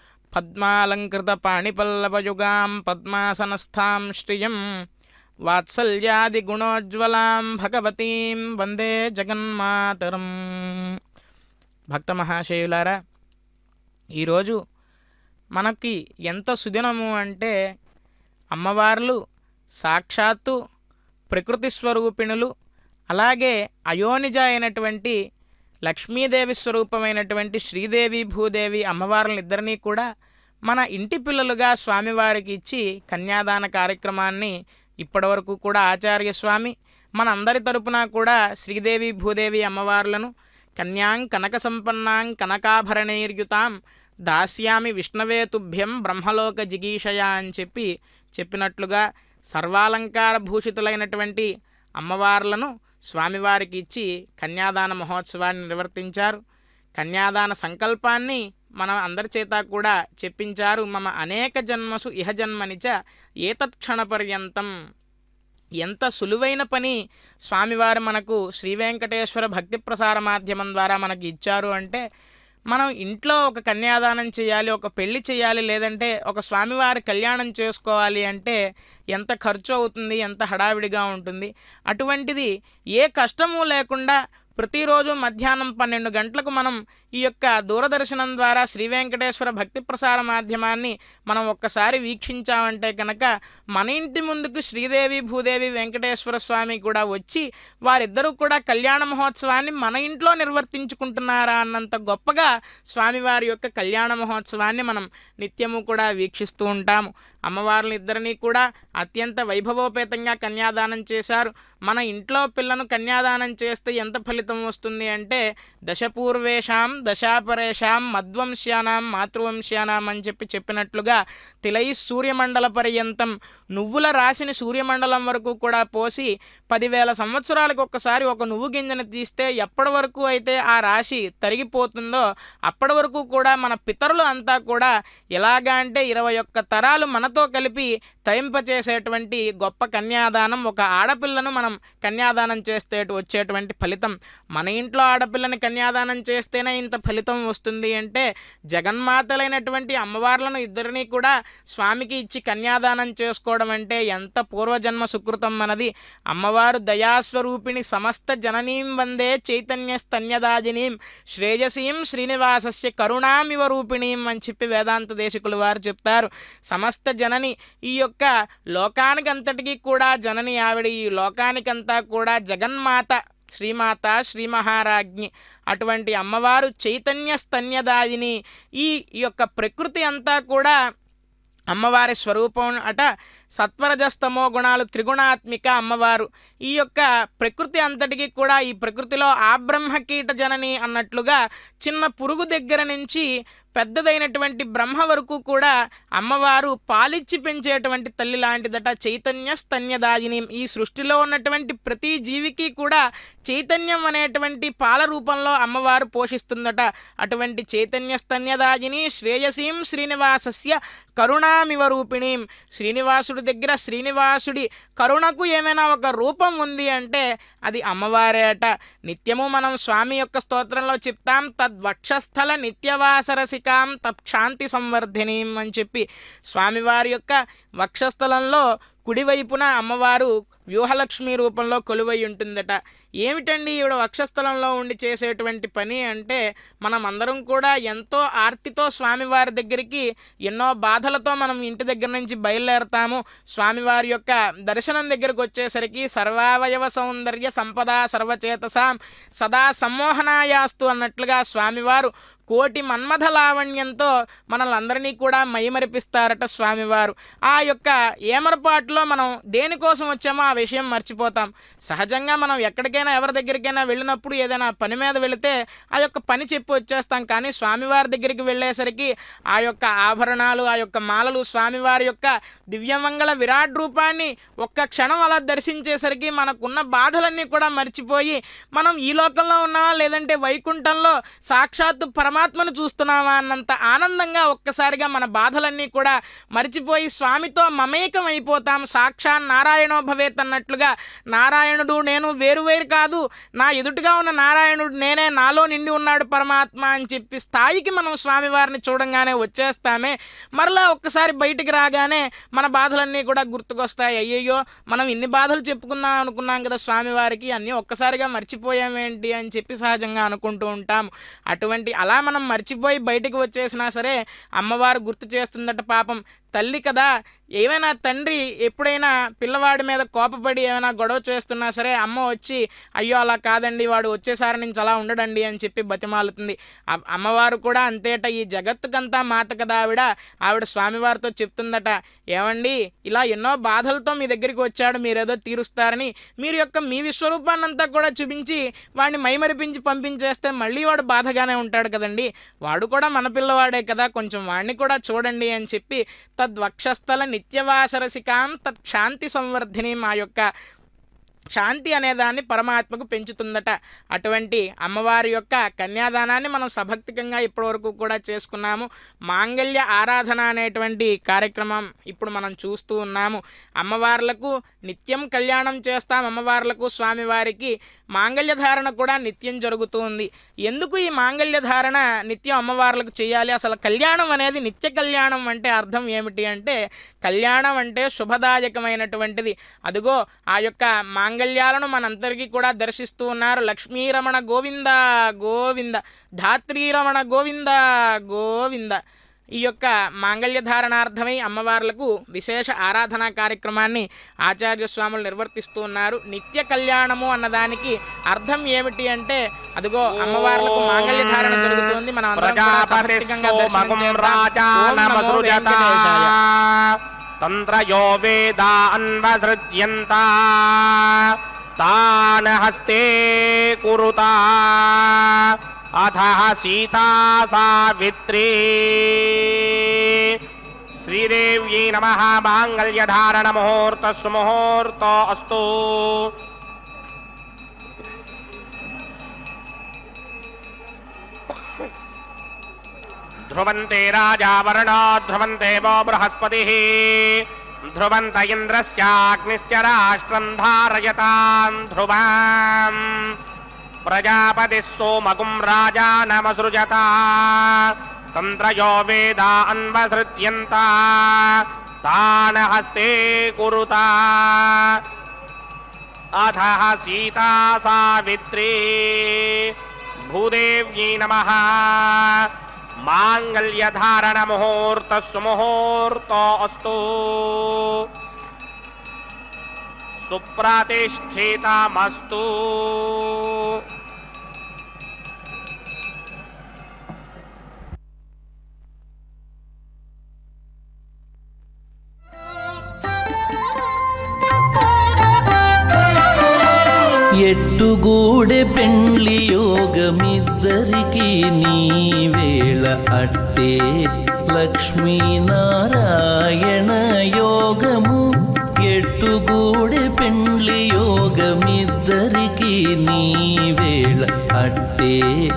Speaker 1: పద్మాలంకృతపాణిపల్లవయుగాం పద్మాసనస్థాం శ్రియం వాత్సల్యాదిగుణోజ్వలాం భగవతీం వందే జగన్మాతరం భక్త మహాశయులారా ఈరోజు మనకి ఎంత సుదినము అంటే అమ్మవార్లు సాక్షాత్తు ప్రకృతి స్వరూపిణులు అలాగే అయోనిజ అయినటువంటి లక్ష్మీదేవి స్వరూపమైనటువంటి శ్రీదేవి భూదేవి అమ్మవార్లను ఇద్దరినీ కూడా మన ఇంటి పిల్లలుగా స్వామివారికి ఇచ్చి కన్యాదాన కార్యక్రమాన్ని ఇప్పటివరకు కూడా ఆచార్య స్వామి మన అందరి తరపున కూడా శ్రీదేవి భూదేవి అమ్మవార్లను కన్యాం కనక సంపన్నాం కనకాభరణైర్యుతాం దాస్యామి విష్ణవే తుభ్యం బ్రహ్మలోక జిగీషయ అని చెప్పి చెప్పినట్లుగా సర్వాలంకార భూషితులైనటువంటి అమ్మవార్లను స్వామివారికి ఇచ్చి కన్యాదాన మహోత్సవాన్ని నిర్వర్తించారు కన్యాదాన సంకల్పాన్ని మనం అందరి చేత కూడా చెప్పించారు మమ అనేక జన్మసు ఇహ జన్మనిచ ఏతత్క్షణ పర్యంతం ఎంత సులువైన పని స్వామివారు మనకు శ్రీ వెంకటేశ్వర భక్తి ప్రసార మాధ్యమం ద్వారా మనకి ఇచ్చారు అంటే మనం ఇంట్లో ఒక కన్యాదానం చేయాలి ఒక పెళ్లి చేయాలి లేదంటే ఒక స్వామివారి కళ్యాణం చేసుకోవాలి అంటే ఎంత ఖర్చు అవుతుంది ఎంత హడావిడిగా ఉంటుంది అటువంటిది ఏ కష్టము లేకుండా ప్రతిరోజు మధ్యాహ్నం పన్నెండు గంటలకు మనం ఈ యొక్క దూరదర్శనం ద్వారా శ్రీ వెంకటేశ్వర భక్తి ప్రసార మాధ్యమాన్ని మనం ఒక్కసారి వీక్షించామంటే కనుక మన ఇంటి ముందుకు శ్రీదేవి భూదేవి వెంకటేశ్వర స్వామి కూడా వచ్చి వారిద్దరూ కూడా కళ్యాణ మహోత్సవాన్ని మన ఇంట్లో నిర్వర్తించుకుంటున్నారా అన్నంత గొప్పగా స్వామివారి యొక్క కళ్యాణ మహోత్సవాన్ని మనం నిత్యము కూడా వీక్షిస్తూ ఉంటాము అమ్మవార్ల ఇద్దరిని కూడా అత్యంత వైభవోపేతంగా కన్యాదానం చేశారు మన ఇంట్లో పిల్లను కన్యాదానం చేస్తే ఎంత ఫలితం వస్తుంది అంటే దశపూర్వేషాం దశాపరేషాం మధ్వంశ్యానాం మాతృవంశ్యానాం అని చెప్పి చెప్పినట్లుగా తిలై సూర్యమండల పర్యంతం నువ్వుల రాశిని సూర్యమండలం వరకు కూడా పోసి పదివేల సంవత్సరాలకు ఒక్కసారి ఒక నువ్వు గింజను తీస్తే ఎప్పటి వరకు అయితే ఆ రాశి తరిగిపోతుందో అప్పటి వరకు కూడా మన పితరులు అంతా కూడా ఎలాగా అంటే ఇరవై ఒక్క తరాలు మనతో కలిపి తయింపచేసేటువంటి గొప్ప కన్యాదానం ఒక ఆడపిల్లను మనం కన్యాదానం చేస్తే వచ్చేటువంటి ఫలితం మన ఇంట్లో ఆడపిల్లని కన్యాదానం చేస్తేనే ఇంత ఫలితం వస్తుంది అంటే జగన్మాతలైనటువంటి అమ్మవార్లను ఇద్దరిని కూడా స్వామికి ఇచ్చి కన్యాదానం చేసుకోవడం అంటే ఎంత పూర్వజన్మ సుకృతం మనది అమ్మవారు దయాస్వరూపిణి సమస్త జననీం వందే చైతన్య స్తన్యదాజినీం శ్రేయసీం శ్రీనివాసస్య కరుణామివ రూపిణీం అని చెప్పి వేదాంత దేశికులు వారు చెప్తారు సమస్త జనని ఈ యొక్క లోకానికి అంతటికీ కూడా జనని ఆవిడ ఈ లోకానికంతా కూడా జగన్మాత శ్రీమాత శ్రీ మహారాజ్ఞి అటువంటి అమ్మవారు చైతన్య స్తన్యదాయిని ఈ ఈ యొక్క ప్రకృతి అంతా కూడా అమ్మవారి స్వరూపం అట సత్వరజస్తమో గుణాలు త్రిగుణాత్మిక అమ్మవారు ఈ యొక్క ప్రకృతి అంతటికి కూడా ఈ ప్రకృతిలో ఆ బ్రహ్మకీట జనని అన్నట్లుగా చిన్న పురుగు దగ్గర నుంచి పెద్దదైనటువంటి బ్రహ్మ వరకు కూడా అమ్మవారు పాలిచ్చి పెంచేటువంటి తల్లి లాంటిదట చైతన్య స్తన్యదాయిని ఈ సృష్టిలో ఉన్నటువంటి ప్రతి జీవికి కూడా చైతన్యం అనేటువంటి పాల రూపంలో అమ్మవారు పోషిస్తుందట అటువంటి చైతన్య స్తన్యదాయిని శ్రేయసీం శ్రీనివాసస్య కరుణామివ రూపిణీం శ్రీనివాసుడి దగ్గర శ్రీనివాసుడి కరుణకు ఏమైనా ఒక రూపం ఉంది అంటే అది అమ్మవారే అట నిత్యము మనం స్వామి యొక్క స్తోత్రంలో చెప్తాం తద్వక్షస్థల నిత్యవాసరసికాం తత్క్షాంతి సంవర్ధినీం అని చెప్పి స్వామివారి యొక్క వక్షస్థలంలో కుడివైపున అమ్మవారు వ్యూహలక్ష్మి రూపంలో కొలువై ఉంటుందట ఏమిటండి ఈవిడ వక్షస్థలంలో ఉండి చేసేటువంటి పని అంటే మనం అందరం కూడా ఎంతో ఆర్తితో స్వామివారి దగ్గరికి ఎన్నో బాధలతో మనం ఇంటి దగ్గర నుంచి బయలుదేరతాము స్వామివారి యొక్క దర్శనం దగ్గరకు వచ్చేసరికి సర్వావయవ సౌందర్య సంపద సర్వచేతసాం సదా సమ్మోహనాయాస్తు అన్నట్లుగా స్వామివారు కోటి మన్మథ లావణ్యంతో మనల్ని కూడా మైమరిపిస్తారట స్వామివారు ఆ యొక్క ఏమరపాటులో మనం దేనికోసం వచ్చామో ఆ విషయం మర్చిపోతాం సహజంగా మనం ఎక్కడికైనా ఎవరి దగ్గరికైనా వెళ్ళినప్పుడు ఏదైనా పని మీద వెళితే ఆ యొక్క పని చెప్పి వచ్చేస్తాం కానీ స్వామివారి దగ్గరికి వెళ్ళేసరికి ఆ యొక్క ఆభరణాలు ఆ యొక్క మాలలు స్వామివారి యొక్క దివ్యమంగళ విరాట్ రూపాన్ని ఒక్క క్షణం అలా దర్శించేసరికి మనకున్న బాధలన్నీ కూడా మర్చిపోయి మనం ఈ లోకంలో ఉన్నామా లేదంటే వైకుంఠంలో సాక్షాత్తు పరమాత్మను చూస్తున్నామా అన్నంత ఆనందంగా ఒక్కసారిగా మన బాధలన్నీ కూడా మర్చిపోయి స్వామితో మమేకం అయిపోతాం సాక్షాత్ నారాయణో భవేత్ అన్నట్లుగా నారాయణుడు నేను వేరు వేరు కాదు నా ఎదుటిగా ఉన్న నారాయణుడు నేనే నాలో నిండి ఉన్నాడు పరమాత్మ అని చెప్పి స్థాయికి మనం స్వామివారిని చూడంగానే వచ్చేస్తామే మరలా ఒక్కసారి బయటికి రాగానే మన బాధలన్నీ కూడా గుర్తుకొస్తాయి అయ్యయ్యో మనం ఇన్ని బాధలు చెప్పుకుందాం అనుకున్నాం కదా స్వామివారికి అన్నీ ఒక్కసారిగా మర్చిపోయామేంటి అని చెప్పి సహజంగా అనుకుంటూ ఉంటాం అటువంటి అలా మనం మర్చిపోయి బయటికి వచ్చేసినా సరే అమ్మవారు గుర్తు చేస్తుందట పాపం తల్లి కదా ఏమైనా తండ్రి ఎప్పుడైనా పిల్లవాడి మీద కోపపడి ఏమైనా గొడవ చేస్తున్నా సరే అమ్మ వచ్చి అయ్యో అలా కాదండి వాడు వచ్చేసారి నుంచి అలా ఉండడండి అని చెప్పి బతిమాలుతుంది అ- అమ్మవారు కూడా అంతేట ఈ జగత్తుకంతా మాత కదా ఆవిడ ఆవిడ స్వామివారితో చెప్తుందట ఏమండి ఇలా ఎన్నో బాధలతో మీ దగ్గరికి వచ్చాడు మీరేదో తీరుస్తారని మీరు యొక్క మీ విశ్వరూపాన్నంతా కూడా చూపించి వాడిని మైమరిపించి పంపించేస్తే మళ్ళీ వాడు బాధగానే ఉంటాడు కదండి వాడు కూడా మన పిల్లవాడే కదా కొంచెం వాడిని కూడా చూడండి అని చెప్పి తద్వక్షస్థల నిత్యవాసరసికాం తత్ శాంతి సంవర్ధిని మా యొక్క శాంతి అనేదాన్ని పరమాత్మకు పెంచుతుందట అటువంటి అమ్మవారి యొక్క కన్యాదానాన్ని మనం సభక్తికంగా ఇప్పటివరకు కూడా చేసుకున్నాము మాంగళ్య ఆరాధన అనేటువంటి కార్యక్రమం ఇప్పుడు మనం చూస్తూ ఉన్నాము అమ్మవార్లకు నిత్యం కళ్యాణం చేస్తాం అమ్మవార్లకు స్వామివారికి మాంగళ్య ధారణ కూడా నిత్యం జరుగుతూ ఉంది ఎందుకు ఈ మాంగళ్య ధారణ నిత్యం అమ్మవార్లకు చేయాలి అసలు కళ్యాణం అనేది నిత్య కళ్యాణం అంటే అర్థం ఏమిటి అంటే కళ్యాణం అంటే శుభదాయకమైనటువంటిది అదిగో ఆ యొక్క మాంగళ్య మాంగళ్యాలను మనందరికీ కూడా దర్శిస్తూ ఉన్నారు లక్ష్మీరమణ గోవింద గోవింద ధాత్రీరమణ గోవింద గోవింద ఈ యొక్క మాంగళ్య ధారణార్థమై అమ్మవార్లకు విశేష ఆరాధనా కార్యక్రమాన్ని ఆచార్య స్వాములు నిర్వర్తిస్తూ ఉన్నారు నిత్య కళ్యాణము అన్నదానికి అర్థం ఏమిటి అంటే అదిగో అమ్మవార్లకు మాంగళ్య ధారణ జరుగుతుంది మనం అందరం కూడా సమర్పికంగా దర్శనం
Speaker 2: ప్రజాపతిస్తోమగుం
Speaker 1: చేద్దాం.
Speaker 2: రాజా
Speaker 1: ఓం నమో
Speaker 2: నమసృజత
Speaker 1: వెంకటేశాయ.
Speaker 2: తంత్రయో వేదా అన్వసృజ్యంత తాన హస్తే కురుతా అథ సీతా సావిత్రీ శ్రీదేవ్యై నమ మాంగళ్యధారణ ముహూర్త సుముహూర్త అస్తు ध्रुवन्ते राजावरणो ध्रुवन्ते वो बृहस्पतिः ध्रुवन्त इन्द्रस्याग्निश्च राष्ट्रम् धारयताम् ध्रुवाम् प्रजापतिः सोमगुम् राजानमसृजता तन्त्रयो वेदा अन्वसृज्यन्ता तान हस्ते कुरुता अधः सीता सावित्री भूदेव्यै नमः माङ्गल्यधारणमुहूर्त सुमुहूर्त अस्तु सुप्रतिष्ठितमस्तु
Speaker 4: ఎట్టుగూడె పెండ్లి యోగమిద్దరికి నీ వేళ అట్టే లక్ష్మీనారాయణ యోగము ఎట్టుగూడె పెండ్లి యోగమిద్దరికి నీ వేళ అట్టే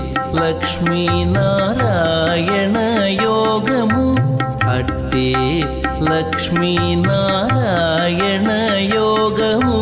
Speaker 4: లక్ష్మీనారాయణ యోగము అట్టే లక్ష్మీనారాయణ యోగము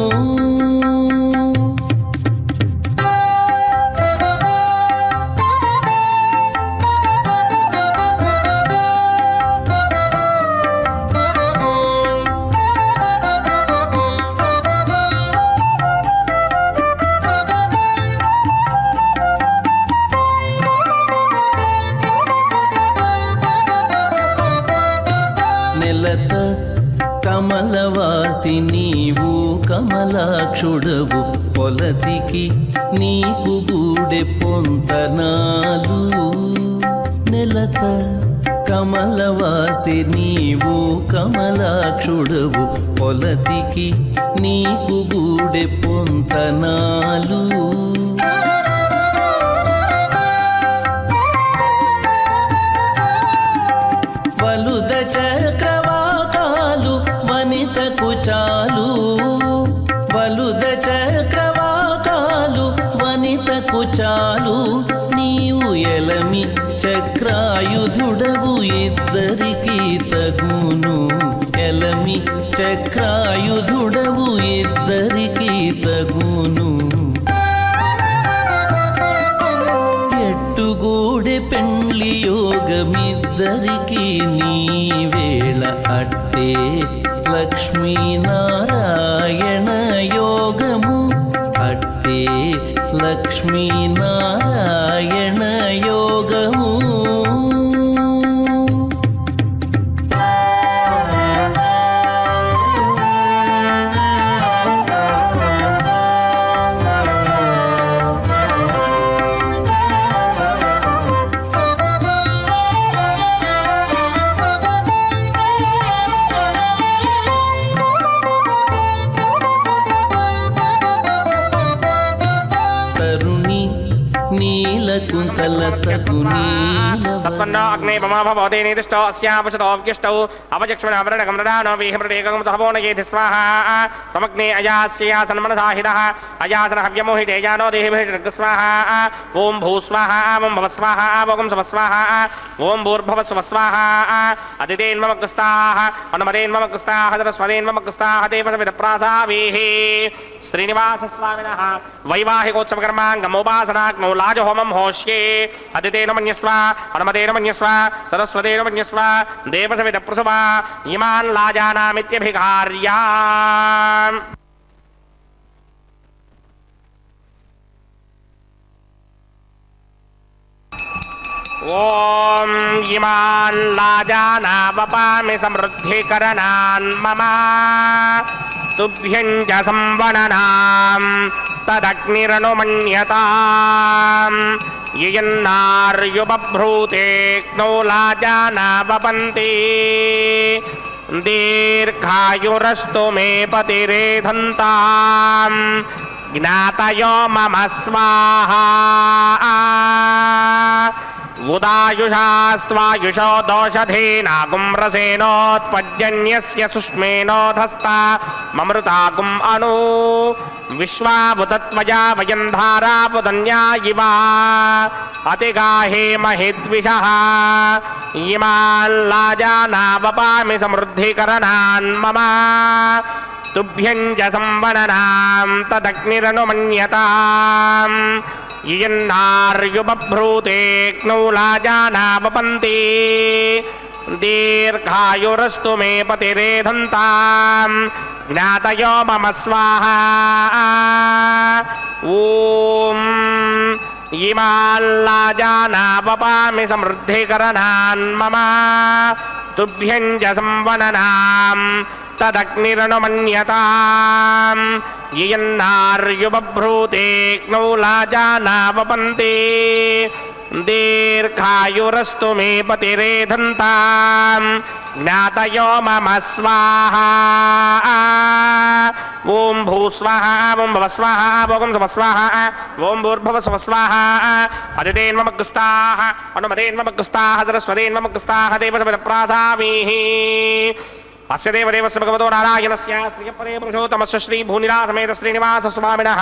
Speaker 4: నెలత కమలవాసి నీవు కమలాక్షుడవు పొలతికి నీకు గూడె పొంతనాలు నెలత కమలవాసి నీవు కమలాక్షుడవు పొలతికి నీకు గూడె పొంతనాలు వలుద చక్రవాకాలు వనితకు చాలు వలుద చక్రవాకాలు వనితకు చాలు నీవు ఎలమి చక్రాయుధుడవు ఇద్దరికి తగును ఎలమి చక్రాయుధుడవు ఇద్దరికి తగును ఎట్టుగూడె పెండ్లి యోగమిద్దరికి నీ వేళ అట్టే లక్ష్మీనారాయణ యోగము అట్టే లక్ష్మీనారాయణ యోగము తరుణి నీలకుంతల తగు నీలవ
Speaker 2: సత్పన్నో అగ్నే మమా భవతే నిర్దిష్టో అస్యాపశతో అవ్యష్టౌ అవచక్ష్మణ అవరణ గమనడానో వీహమృడేకం తపోనయేతి స్వాహ తమగ్నే అయాస్యయా సన్మనసాహితః అయాసన హవ్యమోహితేజానో దేహిభిర్గ స్వాహ ఓం భూ స్వాహ ఓం భవ స్వాహ ఓం సవ స్వాహ ఓం భూర్భవ స్వ స్వాహ అదితేన్మమగ్రస్తాః అనుమదేన్మమగ్రస్తాః సరస్వదేన్మమగ్రస్తాః దేవసవిద ప్రాసావీః శ్రీనివాస స్వామినః వైవాహికోత్సవకర్మాంగమోపాసనాగ్నౌ లాజహోమం హోష్యే అదితేన మన్యస్వ అనుమతేన మన్యస్వ సరస్వతేన మన్యస్వ దేవసవిద ప్రసవా ఇమాన్ లాజానామిత్యభిఘార్యా ॐ इमान् लाजानावपामि समृद्धिकरणान् मम तुभ्यं च संवणनां तदग्निरनुमन्यताम् ययन्नार्युबभ्रूतेऽग्नौ लाजानावपन्ति दीर्घायुरस्तु मे पतिरेधन्ताम् ज्ञातयो मम स्वाहा उदायुषास्त्वायुषो दोषधेनागुम्रसेनोत्पद्यन्यस्य सुष्मेनोधस्ता ममृतागुम् अणु विश्वावुतत्वया वयं धारापुदन्या इवा अतिगाहे महिद्विषः इमाल्लाजानावपामि समृद्धिकरणान् मम तुभ्यं च संवननां तदग्निरनुमन्यताम् इयन्नार्युबभ्रूतेऽग्नौ लाजानावपन्ति दीर्घायुरस्तु मे पतिरेधन्ताम् ज्ञातयो मम स्वाहा ॐ इमाल्लाजानावपामि समृद्धिकरणान् मम तुभ्यं च संवननाम् तदग्निरनुमन्यताम् ययन्नार्युबभ्रूतेऽग्नौ लाजानावपन्ति दीर्घायुरस्तु मे पतिरेधन्ताम् ज्ञातयो मम स्वाहा ॐ भूस्वाहा ॐ भवस्वाहा भोगं स्वस्वाहा ॐ भूर्भुवस्वस्वाः अदितेन्ममग्रस्ताः अनुमतेन्ममग्रस्ताः सरस्वतेन्ममग्रस्ताः देवसमिदप्रासामीः अस्य देवदेवस्य भगवतो नारायणस्य श्रियपदे पुरुषोत्तमस्य श्रीभूनिरासमेत श्रीनिवासस्वामिनः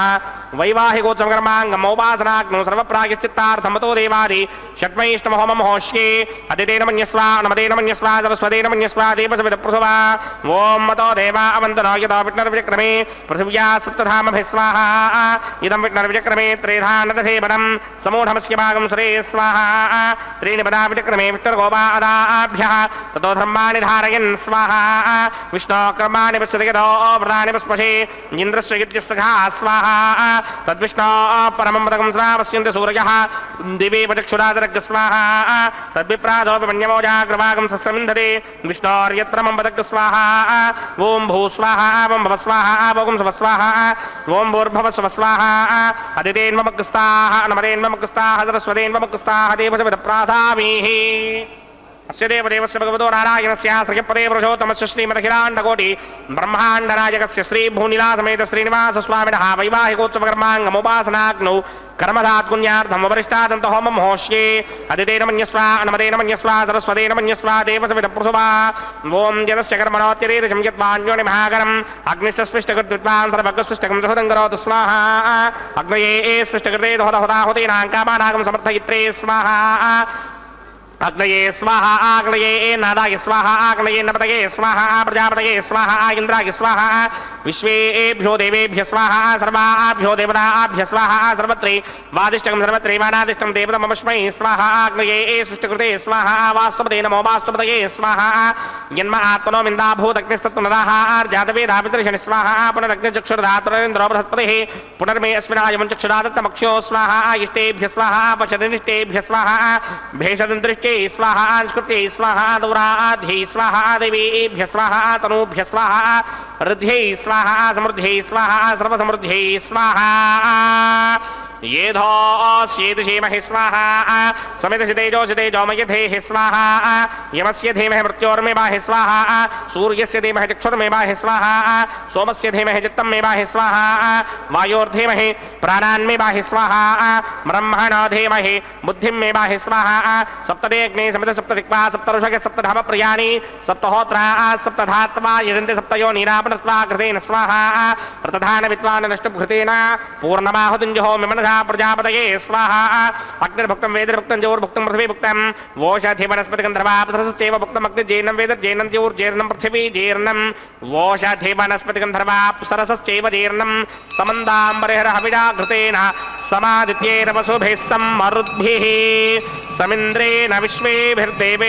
Speaker 2: वैवाहिकोत्सवकर्माङ्गमोपासनाग्नौ सर्वप्रायश्चित्तार्थमतो देवादि षट्मैष्टमहोममहोष्ये अदितेन मन्यस्वा नमतेन मन्यस्वा सरस्वतेन मन्यस्वा देवसमिदप्रसवा ॐ मतो देवा अवन्तनो यतो विष्णुर्विक्रमे पृथिव्या सप्तधामभिस्वाहा इदं विष्णुर्विक्रमे त्रेधा नदधेवनं समूढमस्य भागं सुरे स्वाहा त्रीणि पदा विक्रमे विष्णुर्गोपा अदाभ्यः ततो धर्माणि धारयन् स्वाहा विष्णो कर्माणि पश्यतो व्रतानि पुष्पशे इन्द्रस्य यज्ञस्सखा स्वाहा तद्विष्णो परमं पदकं श्रावस्यन्ति सूर्यः दिवे पचक्षुरादरग् स्वाहा तद्विप्राजोऽपि मन्यमोजाग्रभागं सस्यमिन्धते विष्णोर्यत्र मम पदग् स्वाहा ॐ भू स्वाहा ॐ भव स्वाहा भोगं स्व स्वाहा ॐ भूर्भव स्व स्वाहा अदितेन्ममग्रस्ताः नमदेन्ममग्रस्ताः सरस्वतेन्ममग्रस्ताः देवसमिदप्रासामीः अस्य देवदेवस्य भगवतो नारायणस्य श्रियपदे पुरुषोत्तमस्य श्रीमदखिलाण्डकोटि ब्रह्माण्डनायकस्य श्रीभूनिलासमेत श्रीनिवासस्वामिनः वैवाहिकोत्सवकर्माङ्गमुपासनाग्नौ कर्मधात्पुण्यार्थम् वरिष्ठादन्त होमं होष्ये अदितेन मन्यस्वा अनमतेन मन्यस्वा सरस्वतेन मन्यस्वा देवसमितप्रसुवा ॐ जलस्य कर्मणोत्यरेदशं यद्वान्योनि महाकरम् अग्निश्च स्पृष्टकृत्वान् सर्वग्रस्पृष्टकं सहुतं करोतु स्वाहा अग्नये स्पृष्टकृते दोहदहुताहुतीनाङ्कामानागं समर्थयित्रे स्वाहा अग्नये स्वाहा आग्नये नादाय स्वाहा आग्नये नपतये स्वाहा प्रजापतये स्वाहा इन्द्राय स्वाहा विश्वेभ्यो देवेभ्य स्वाहा सर्वाभ्यो देवताभ्य स्वाहा सर्वत्रे वादिष्टकं सर्वत्रे वानादिष्टं देवतमस्मै स्वाहा आग्नये सृष्टिकृते स्वाहा वास्तुपते नमो वास्तुपतये स्वाहा जन्म आत्मनो मिन्दाभूतग्निस्तत्त्वनदाः आर्जातवेदापितर्शनि स्वाहा पुनरग्निचक्षुर्धातुरेन्द्रो बृहस्पतिः पुनर्मे अस्मिनायमं चक्षुरादत्तमक्षो स्वाहा इष्टेभ्य स्वाहा पशदनिष्टेभ्य स्वाहा भेषदन्तरिष्टे स्वाहा अंस्कृत्यै स्वाहा दूराध्ये स्वाहा देवीभ्य स्वाहा तनूभ्य स्वाहा ऋद्ध्यै स्वाहा समृद्ध्यै स्वाहा सर्वसमृद्ध्यै स्वाहा येधोऽस्येदशीमहि स्वाहा समितसितेजोषि तेजोमयधेः स्वाहा यमस्य धीमहि मृत्योर्मे बाहि स्वाहा सूर्यस्य धीमहि चक्षुर्मे बाहि स्वाहा सोमस्य धीमहि चित्तं मे बाहि स्वाहा वायोर्धीमहि प्राणान्मे बाहि स्वाहा ब्रह्मणो धीमहि बुद्धिं मे बाहि स्वाहा सप्तदेग्ने समित सप्तदिक्पा सप्तऋषग सप्तधाम प्रियाणि सप्तहोत्रा सप्तधात्वा यजन्ति सप्तयो नीरापणत्वा कृतेन स्वाहा प्रतधान विद्वान् नष्टभृतेन पूर्णमाहुतिञ्जहो मिमनधा प्रजापतये स्वाहा अग्निर्भुक्तं वेदर्भुक्तं जोर्भुक्तं पृथिवी भुक्तं वोषधि वनस्पतिगन्धर्वापथश्चैव भुक्तम् अग्निर्जेर्णं वेद जेर्णं द्योर्जेर्णं पृथिवी जीर्णं वोषधि वनस्पतिगन्धर्वाप्सरसश्चैव जीर्णं समन्दाम्बरिहर हविडा घृतेन समादित्यैरवसुभिः सम्मरुद्भिः समिन्द्रेण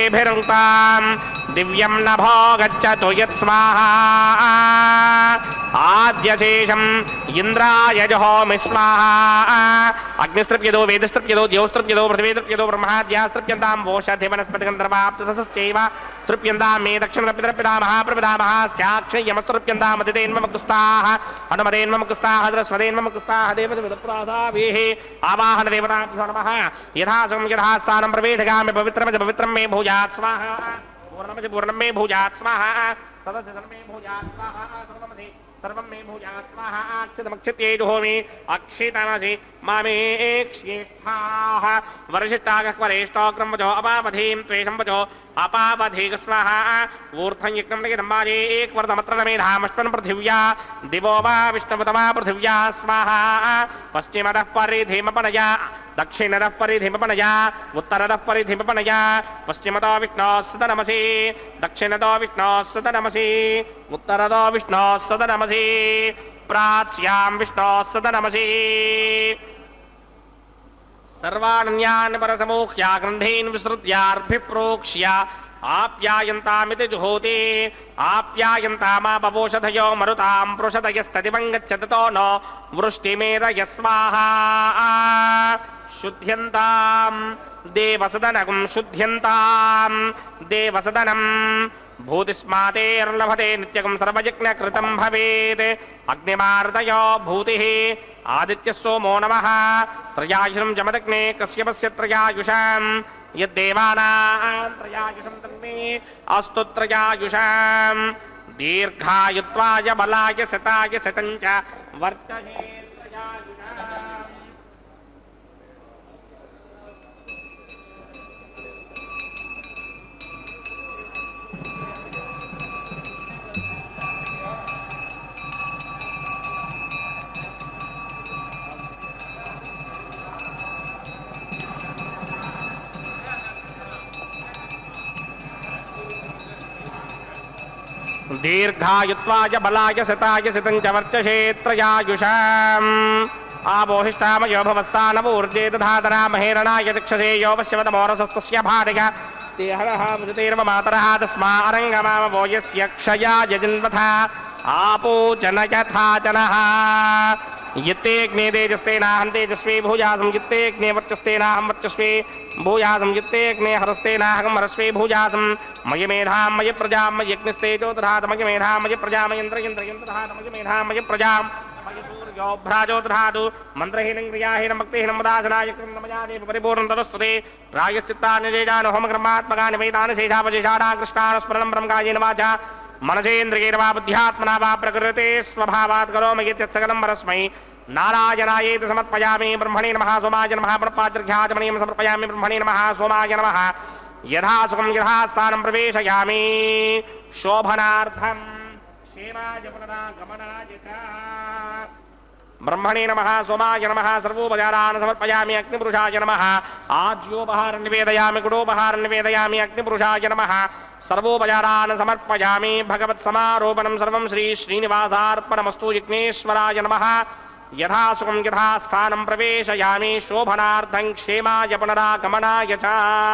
Speaker 2: विश्वेभिर्देवेभिरुक्ताम् दिव्यं नभो गच्छतु यत् स्वाहा ఆద్యశేషం ఇంద్రాయ జహోమి స్వాహా అగ్నిస్తృప్యదో వేదస్తృప్యదో ద్యోస్తృప్యదో పృథివీతృప్యదో బ్రహ్మాద్యాస్తృప్యంతాం ఓషధి వనస్పతి గంధర్వాప్తసశ్చైవ తృప్యంతాం మే దక్షిణపితరపితామహ ప్రపితామహ శాక్షయమస్తృప్యంతాం అతిథేన్మముకుస్తాః హనుమదేన్మముకుస్తాః ద్రస్వదేన్మముకుస్తాః దేవతవిదప్రాసావేః ఆవాహన దేవతాభ్యో నమః యథాసం యథాస్థానం ప్రవేశగామి పవిత్రమజ పవిత్రం మే భూయాత్ స్వాహా పూర్ణమసి పూర్ణం మే భూయాత్ స్వాహా సదసి సర్వే భూయాత్ స్వాహా సర్వమసి సర్వం మే భూయాత్ స్వాహా అక్షితమక్షిత్యే జుహోమి అక్షితమసి మామే క్షేష్ఠాః వర్షిష్టాగః వరేష్ఠోగ్రం వచో అపావధీం త్వేషం వచో అపావధీగ స్వాహా ఊర్ధ్వం యజ్ఞం నగిదంబాజే ఏకవర్ధమత్ర మేధామష్పన్ పృథివ్యా దివో వా విష్ణువతమా పృథివ్యా స్వాహా పశ్చిమదః పరిధిమపనయా దక్షిణదః పరిధిమపనయా ఉత్తరదః పరిధిమపనయా పశ్చిమతో విష్ణో సదనమసి దక్షిణతో విష్ణో సదనమసి ఉత్తరతో విష్ణో సదనమసి ప్రాచ్యాం విష్ణో సదనమసి సర్వాణ్యాన్ పరసమూహ్య గ్రంథీన్ విసృత్యార్భిప్రోక్ష్య ఆప్యాయంతామితి జుహోతి ఆప్యాయంతామాపవోషధయో మరుతాం పృషదయస్తదివం గచ్చతతో నో వృష్టిమేరయ స్వాహా శుద్ధ్యంతాం దేవసదనగం శుద్ధ్యంతాం దేవసదనం భూతిస్మాతేర్లభతే నిత్యకం సర్వయజ్ఞకృతం భవేత్ అగ్నిమార్దయో భూతి ఆదిత్య సోమో నమ త్రయాయుషం జమదగ్నే కశ్యపస్య త్రయాయుషాం యద్దేవానాం త్రయాయుషం తన్మే అస్తు త్రయాయుషాం దీర్ఘాయుత్వాయ బలాయ శతాయ శతం చ వర్తహే త్రయాయుషాం దీర్ఘాయుత్వాయ బలాయ శతాయ శతం చ వర్చసేత్రయాయుషాం ఆపోహిష్టామయో భవస్థానమూర్జే దధాతరా మహేరణాయ చక్షసే యో పశ్యవతమోరసస్తస్య భార్య దేహరః మృతేర్మ మాతరः తస్మా అరంగమామవో యస్య క్షయాయ జన్మథ ఆపో జన యథా జనः यत्तेऽग्ने तेजस्तेनाहं तेजस्वी भूयासं यत्तेऽग्ने वर्चस्तेनाहं वर्चस्वी भूयासं यत्तेऽग्ने हरस्तेनाहं हरस्वी भूयासं मयि मेधां मयि प्रजां मयि यज्ञस्तेजो दधात मयि मेधां मयि प्रजामयन्द्र इन्द्रयं दधात मयि मेधां मयि प्रजां मयि सूर्यो भ्राजो दधातु मन्त्रहीनं क्रियाहीनं भक्तिहीनं मदासनाय कृन्दमयादेव परिपूर्णं तदस्तुते प्रायश्चित्तान्यजेजान होमकर्मात्मकानि वेदानि शेषावशेषाणां कृष्णान् स्मरणं ब्रह्मकायेन वाचा मनसेन्द्रियेण वा बुद्ध्यात्मना वा प्रकृते स्वभावात् करोमि यत् सकलं परस्मै नारायणायेति समर्पयामि ब्रह्मणे नमः सोमाय नमः प्रणपाद्रघ्याचमनीयं समर्पयामि ब्रह्मणे नमः सोमाय नमः यथा सुखं यथा स्थानं प्रवेशयामि शोभनार्थं क्षेमाय पुनरागमनाय च ब्रह्मणे नमः सोमाय नमः सर्वोपचारान् समर्पयामि अग्निपुरुषाय नमः आज्योपहारं निवेदयामि गुडोपहारं निवेदयामि अग्निपुरुषाय नमः सर्वोपचारान् समर्पयामि भगवत्समारोपणं सर्वं श्री श्रीनिवासार्पणमस्तु यज्ञेश्वराय नमः यथा सुखं यथा स्थानं प्रवेशयामि शोभनार्थं क्षेमाय पुनरागमनाय च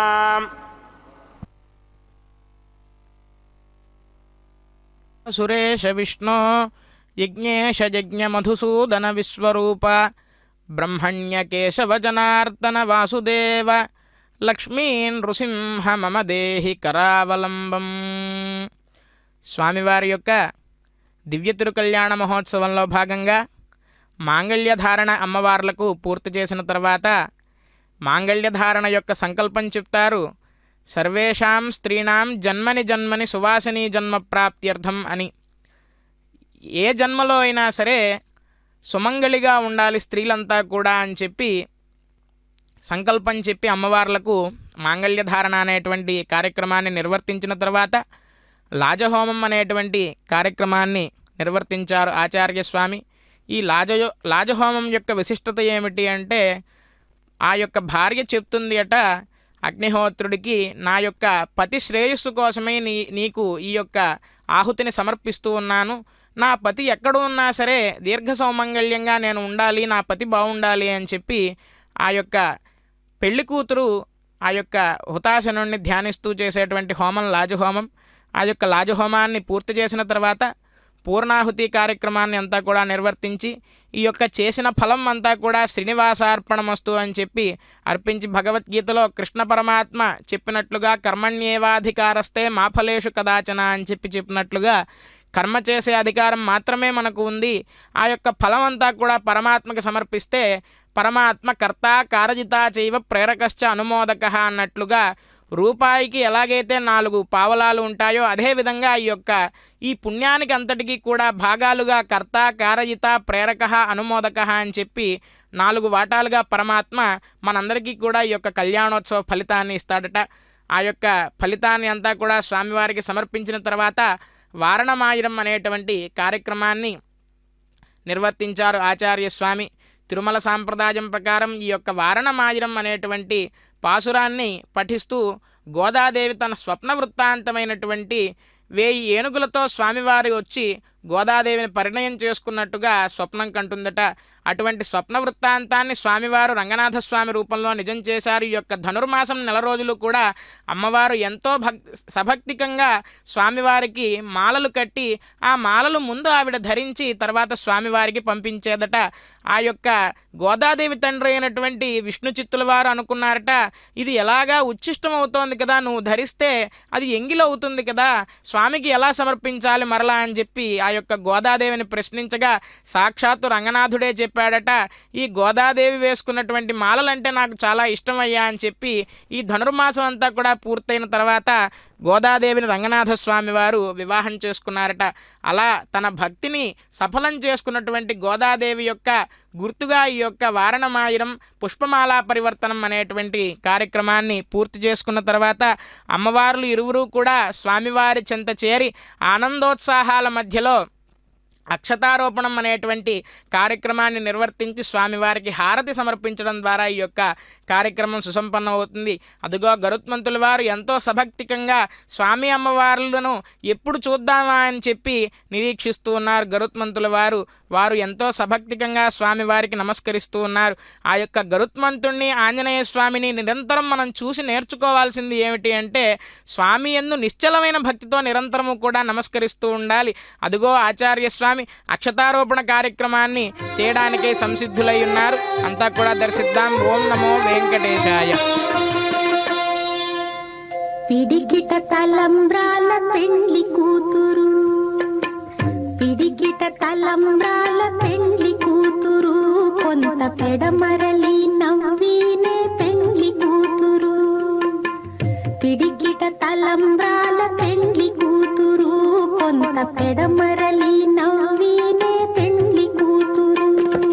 Speaker 1: సురేష విష్ణో యజ్ఞేశ యజ్ఞ మధుసూదన విశ్వరూప బ్రహ్మణ్య కేశవ జనార్దన వాసుదేవ లక్ష్మీ నృసింహ మమ దేహి కరావలంబం స్వామివారి యొక్క దివ్య తిరుకల్యాణ మహోత్సవంలో భాగంగా మాంగళ్యధారణ అమ్మవార్లకు పూర్తి చేసిన తర్వాత మాంగళ్యధారణ యొక్క సంకల్పం చెప్తారు సర్వేషాం స్త్రీణాం జన్మని జన్మని సువాసిని జన్మ ప్రాప్త్యర్థం అని ఏ జన్మలో అయినా సరే సుమంగళిగా ఉండాలి స్త్రీలంతా కూడా అని చెప్పి సంకల్పం చెప్పి అమ్మవార్లకు మాంగళ్యధారణ అనేటువంటి కార్యక్రమాన్ని నిర్వర్తించిన తర్వాత లాజహోమం అనేటువంటి కార్యక్రమాన్ని నిర్వర్తించారు ఆచార్య స్వామి ఈ లాజయో లాజహోమం యొక్క విశిష్టత ఏమిటి అంటే ఆ యొక్క భార్య చెప్తుంది అట అగ్నిహోత్రుడికి నా యొక్క పతి శ్రేయస్సు కోసమే నీ నీకు ఈ యొక్క ఆహుతిని సమర్పిస్తూ ఉన్నాను నా పతి ఎక్కడ ఉన్నా సరే దీర్ఘ సౌమంగళ్యంగా నేను ఉండాలి నా పతి బాగుండాలి అని చెప్పి ఆ యొక్క పెళ్లి కూతురు ఆ యొక్క హుతాశనుడిని ధ్యానిస్తూ చేసేటువంటి హోమం లాజహోమం ఆ యొక్క లాజహోమాన్ని పూర్తి చేసిన తర్వాత పూర్ణాహుతి కార్యక్రమాన్ని అంతా కూడా నిర్వర్తించి ఈ యొక్క చేసిన ఫలం అంతా కూడా శ్రీనివాసార్పణమస్తు అని చెప్పి అర్పించి భగవద్గీతలో కృష్ణ పరమాత్మ చెప్పినట్లుగా కర్మణ్యేవాధికారస్తే మా ఫలేషు కదాచన అని చెప్పి చెప్పినట్లుగా కర్మ చేసే అధికారం మాత్రమే మనకు ఉంది ఆ యొక్క ఫలం అంతా కూడా పరమాత్మకి సమర్పిస్తే పరమాత్మ కర్త కారజిత చైవ ప్రేరకశ్చ అనుమోదక అన్నట్లుగా రూపాయికి ఎలాగైతే నాలుగు పావలాలు ఉంటాయో అదేవిధంగా ఈ యొక్క ఈ పుణ్యానికి అంతటికీ కూడా భాగాలుగా కర్త కారజిత ప్రేరక అనుమోదక అని చెప్పి నాలుగు వాటాలుగా పరమాత్మ మనందరికీ కూడా ఈ యొక్క కళ్యాణోత్సవ ఫలితాన్ని ఇస్తాడట ఆ యొక్క ఫలితాన్ని అంతా కూడా స్వామివారికి సమర్పించిన తర్వాత వారణమాయిరం అనేటువంటి కార్యక్రమాన్ని నిర్వర్తించారు ఆచార్య స్వామి తిరుమల సాంప్రదాయం ప్రకారం ఈ యొక్క వారణమాయిరం అనేటువంటి పాసురాన్ని పఠిస్తూ గోదాదేవి తన స్వప్న వృత్తాంతమైనటువంటి వేయి ఏనుగులతో స్వామివారి వచ్చి గోదాదేవిని పరిణయం చేసుకున్నట్టుగా స్వప్నం కంటుందట అటువంటి స్వప్న వృత్తాంతాన్ని స్వామివారు రంగనాథ స్వామి రూపంలో నిజం చేశారు ఈ యొక్క ధనుర్మాసం నెల రోజులు కూడా అమ్మవారు ఎంతో భక్ సభక్తికంగా స్వామివారికి మాలలు కట్టి ఆ మాలలు ముందు ఆవిడ ధరించి తర్వాత స్వామివారికి పంపించేదట ఆ యొక్క గోదాదేవి తండ్రి అయినటువంటి విష్ణు చిత్తుల వారు అనుకున్నారట ఇది ఎలాగా ఉచ్ఛిష్టం అవుతోంది కదా నువ్వు ధరిస్తే అది ఎంగిలి అవుతుంది కదా స్వామికి ఎలా సమర్పించాలి మరలా అని చెప్పి ఆ యొక్క గోదాదేవిని ప్రశ్నించగా సాక్షాత్తు రంగనాథుడే చెప్పాడట ఈ గోదాదేవి వేసుకున్నటువంటి మాలలంటే నాకు చాలా ఇష్టమయ్యా అని చెప్పి ఈ ధనుర్మాసం అంతా కూడా పూర్తయిన తర్వాత గోదాదేవిని రంగనాథ స్వామి వారు వివాహం చేసుకున్నారట అలా తన భక్తిని సఫలం చేసుకున్నటువంటి గోదాదేవి యొక్క గుర్తుగా ఈ యొక్క వారణమాయిరం పుష్పమాలా పరివర్తనం అనేటువంటి కార్యక్రమాన్ని పూర్తి చేసుకున్న తర్వాత అమ్మవార్లు ఇరువురు కూడా స్వామివారి చెంత చేరి ఆనందోత్సాహాల మధ్యలో అక్షతారోపణం అనేటువంటి కార్యక్రమాన్ని నిర్వర్తించి స్వామివారికి హారతి సమర్పించడం ద్వారా ఈ యొక్క కార్యక్రమం సుసంపన్నం అవుతుంది అదిగో గరుత్మంతుల వారు ఎంతో సభక్తికంగా స్వామి అమ్మవార్లను ఎప్పుడు చూద్దామా అని చెప్పి నిరీక్షిస్తూ ఉన్నారు గరుత్మంతుల వారు వారు ఎంతో సభక్తికంగా స్వామివారికి నమస్కరిస్తూ ఉన్నారు ఆ యొక్క గరుత్మంతుణ్ణి ఆంజనేయ స్వామిని నిరంతరం మనం చూసి నేర్చుకోవాల్సింది ఏమిటి అంటే స్వామి ఎందు నిశ్చలమైన భక్తితో నిరంతరము కూడా నమస్కరిస్తూ ఉండాలి అదిగో ఆచార్య స్వామి అక్షతారోపణ కార్యక్రమాన్ని చేయడానికే సంసిద్ధులై ఉన్నారు అంతా కూడా దర్శిద్దాం ఓం నమో వెంకటేశాయ
Speaker 5: పిడికిట తలంబ్రాల పెండ్లి కూతురు పిడికిట తలంబ్రాల పెండ్లి కూతురు కొంత పెడమరలి నవ్వినే పెండ్లి కూతురు పిడికిట తలంబ్రాల పెండ్లి కూతురు కొంత పెడమరలి నవ్వినే పెండ్లి కూతురు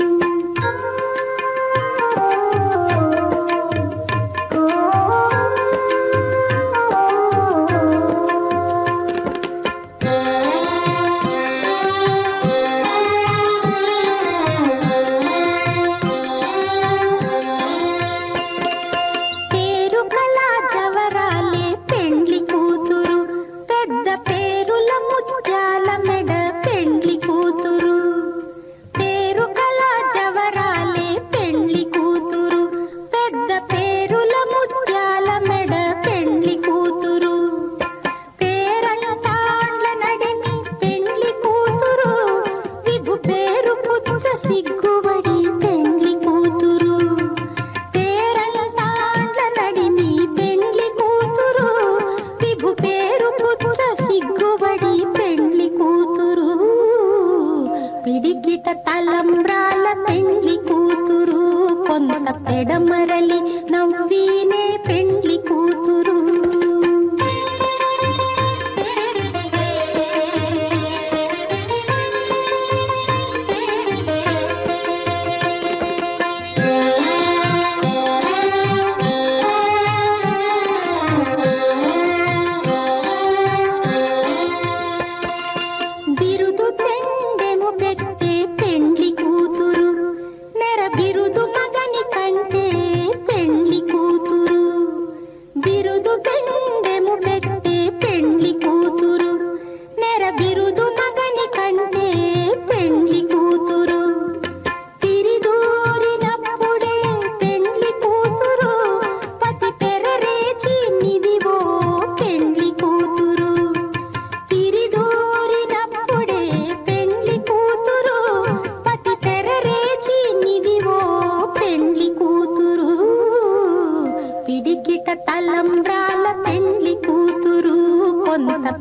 Speaker 5: పేరు కళా జవరాలే పెండ్లి కూతురు పెద్ద పేరుల ముత్యాల మెడ పెండ్లి కూతురు పేరు కళా జవరాలే పెండ్లి కూతురు పెద్ద పేరుల ముత్యాల మెడ పెండ్లి కూతురు పేరంటాండ్ల నడిమి పెండ్లి కూతురు విభు పేరు కుచ్చ సిగ్గుబడి పెండ్లి కూతురు పేరంటాండ్ల నడిమి పెండ్లి కూతురు విభు పేరు కుచ్చ సిగ్గుబడి పెండ్లి కూతురు పిడికిట తలంబ్రాల పెండ్లి కూతురు కొంత పెడమరలి నవ్వినే పెండ్లి కూతురు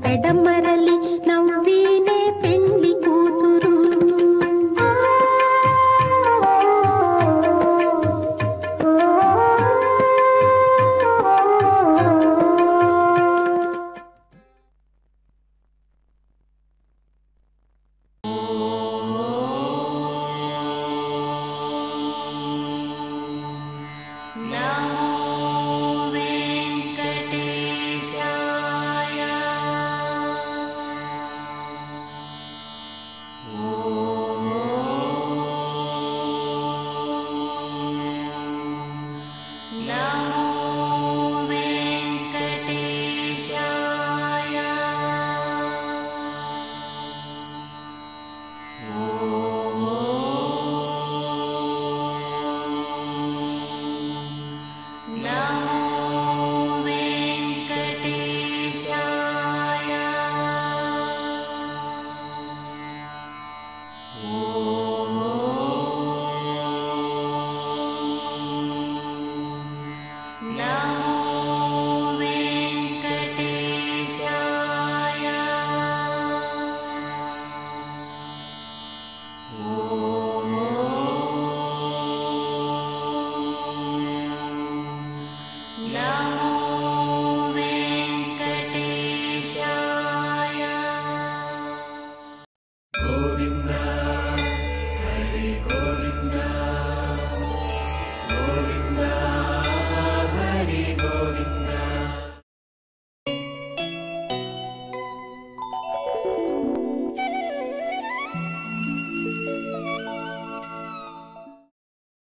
Speaker 5: పెడమరలి నవ్వీనే పెండ్లి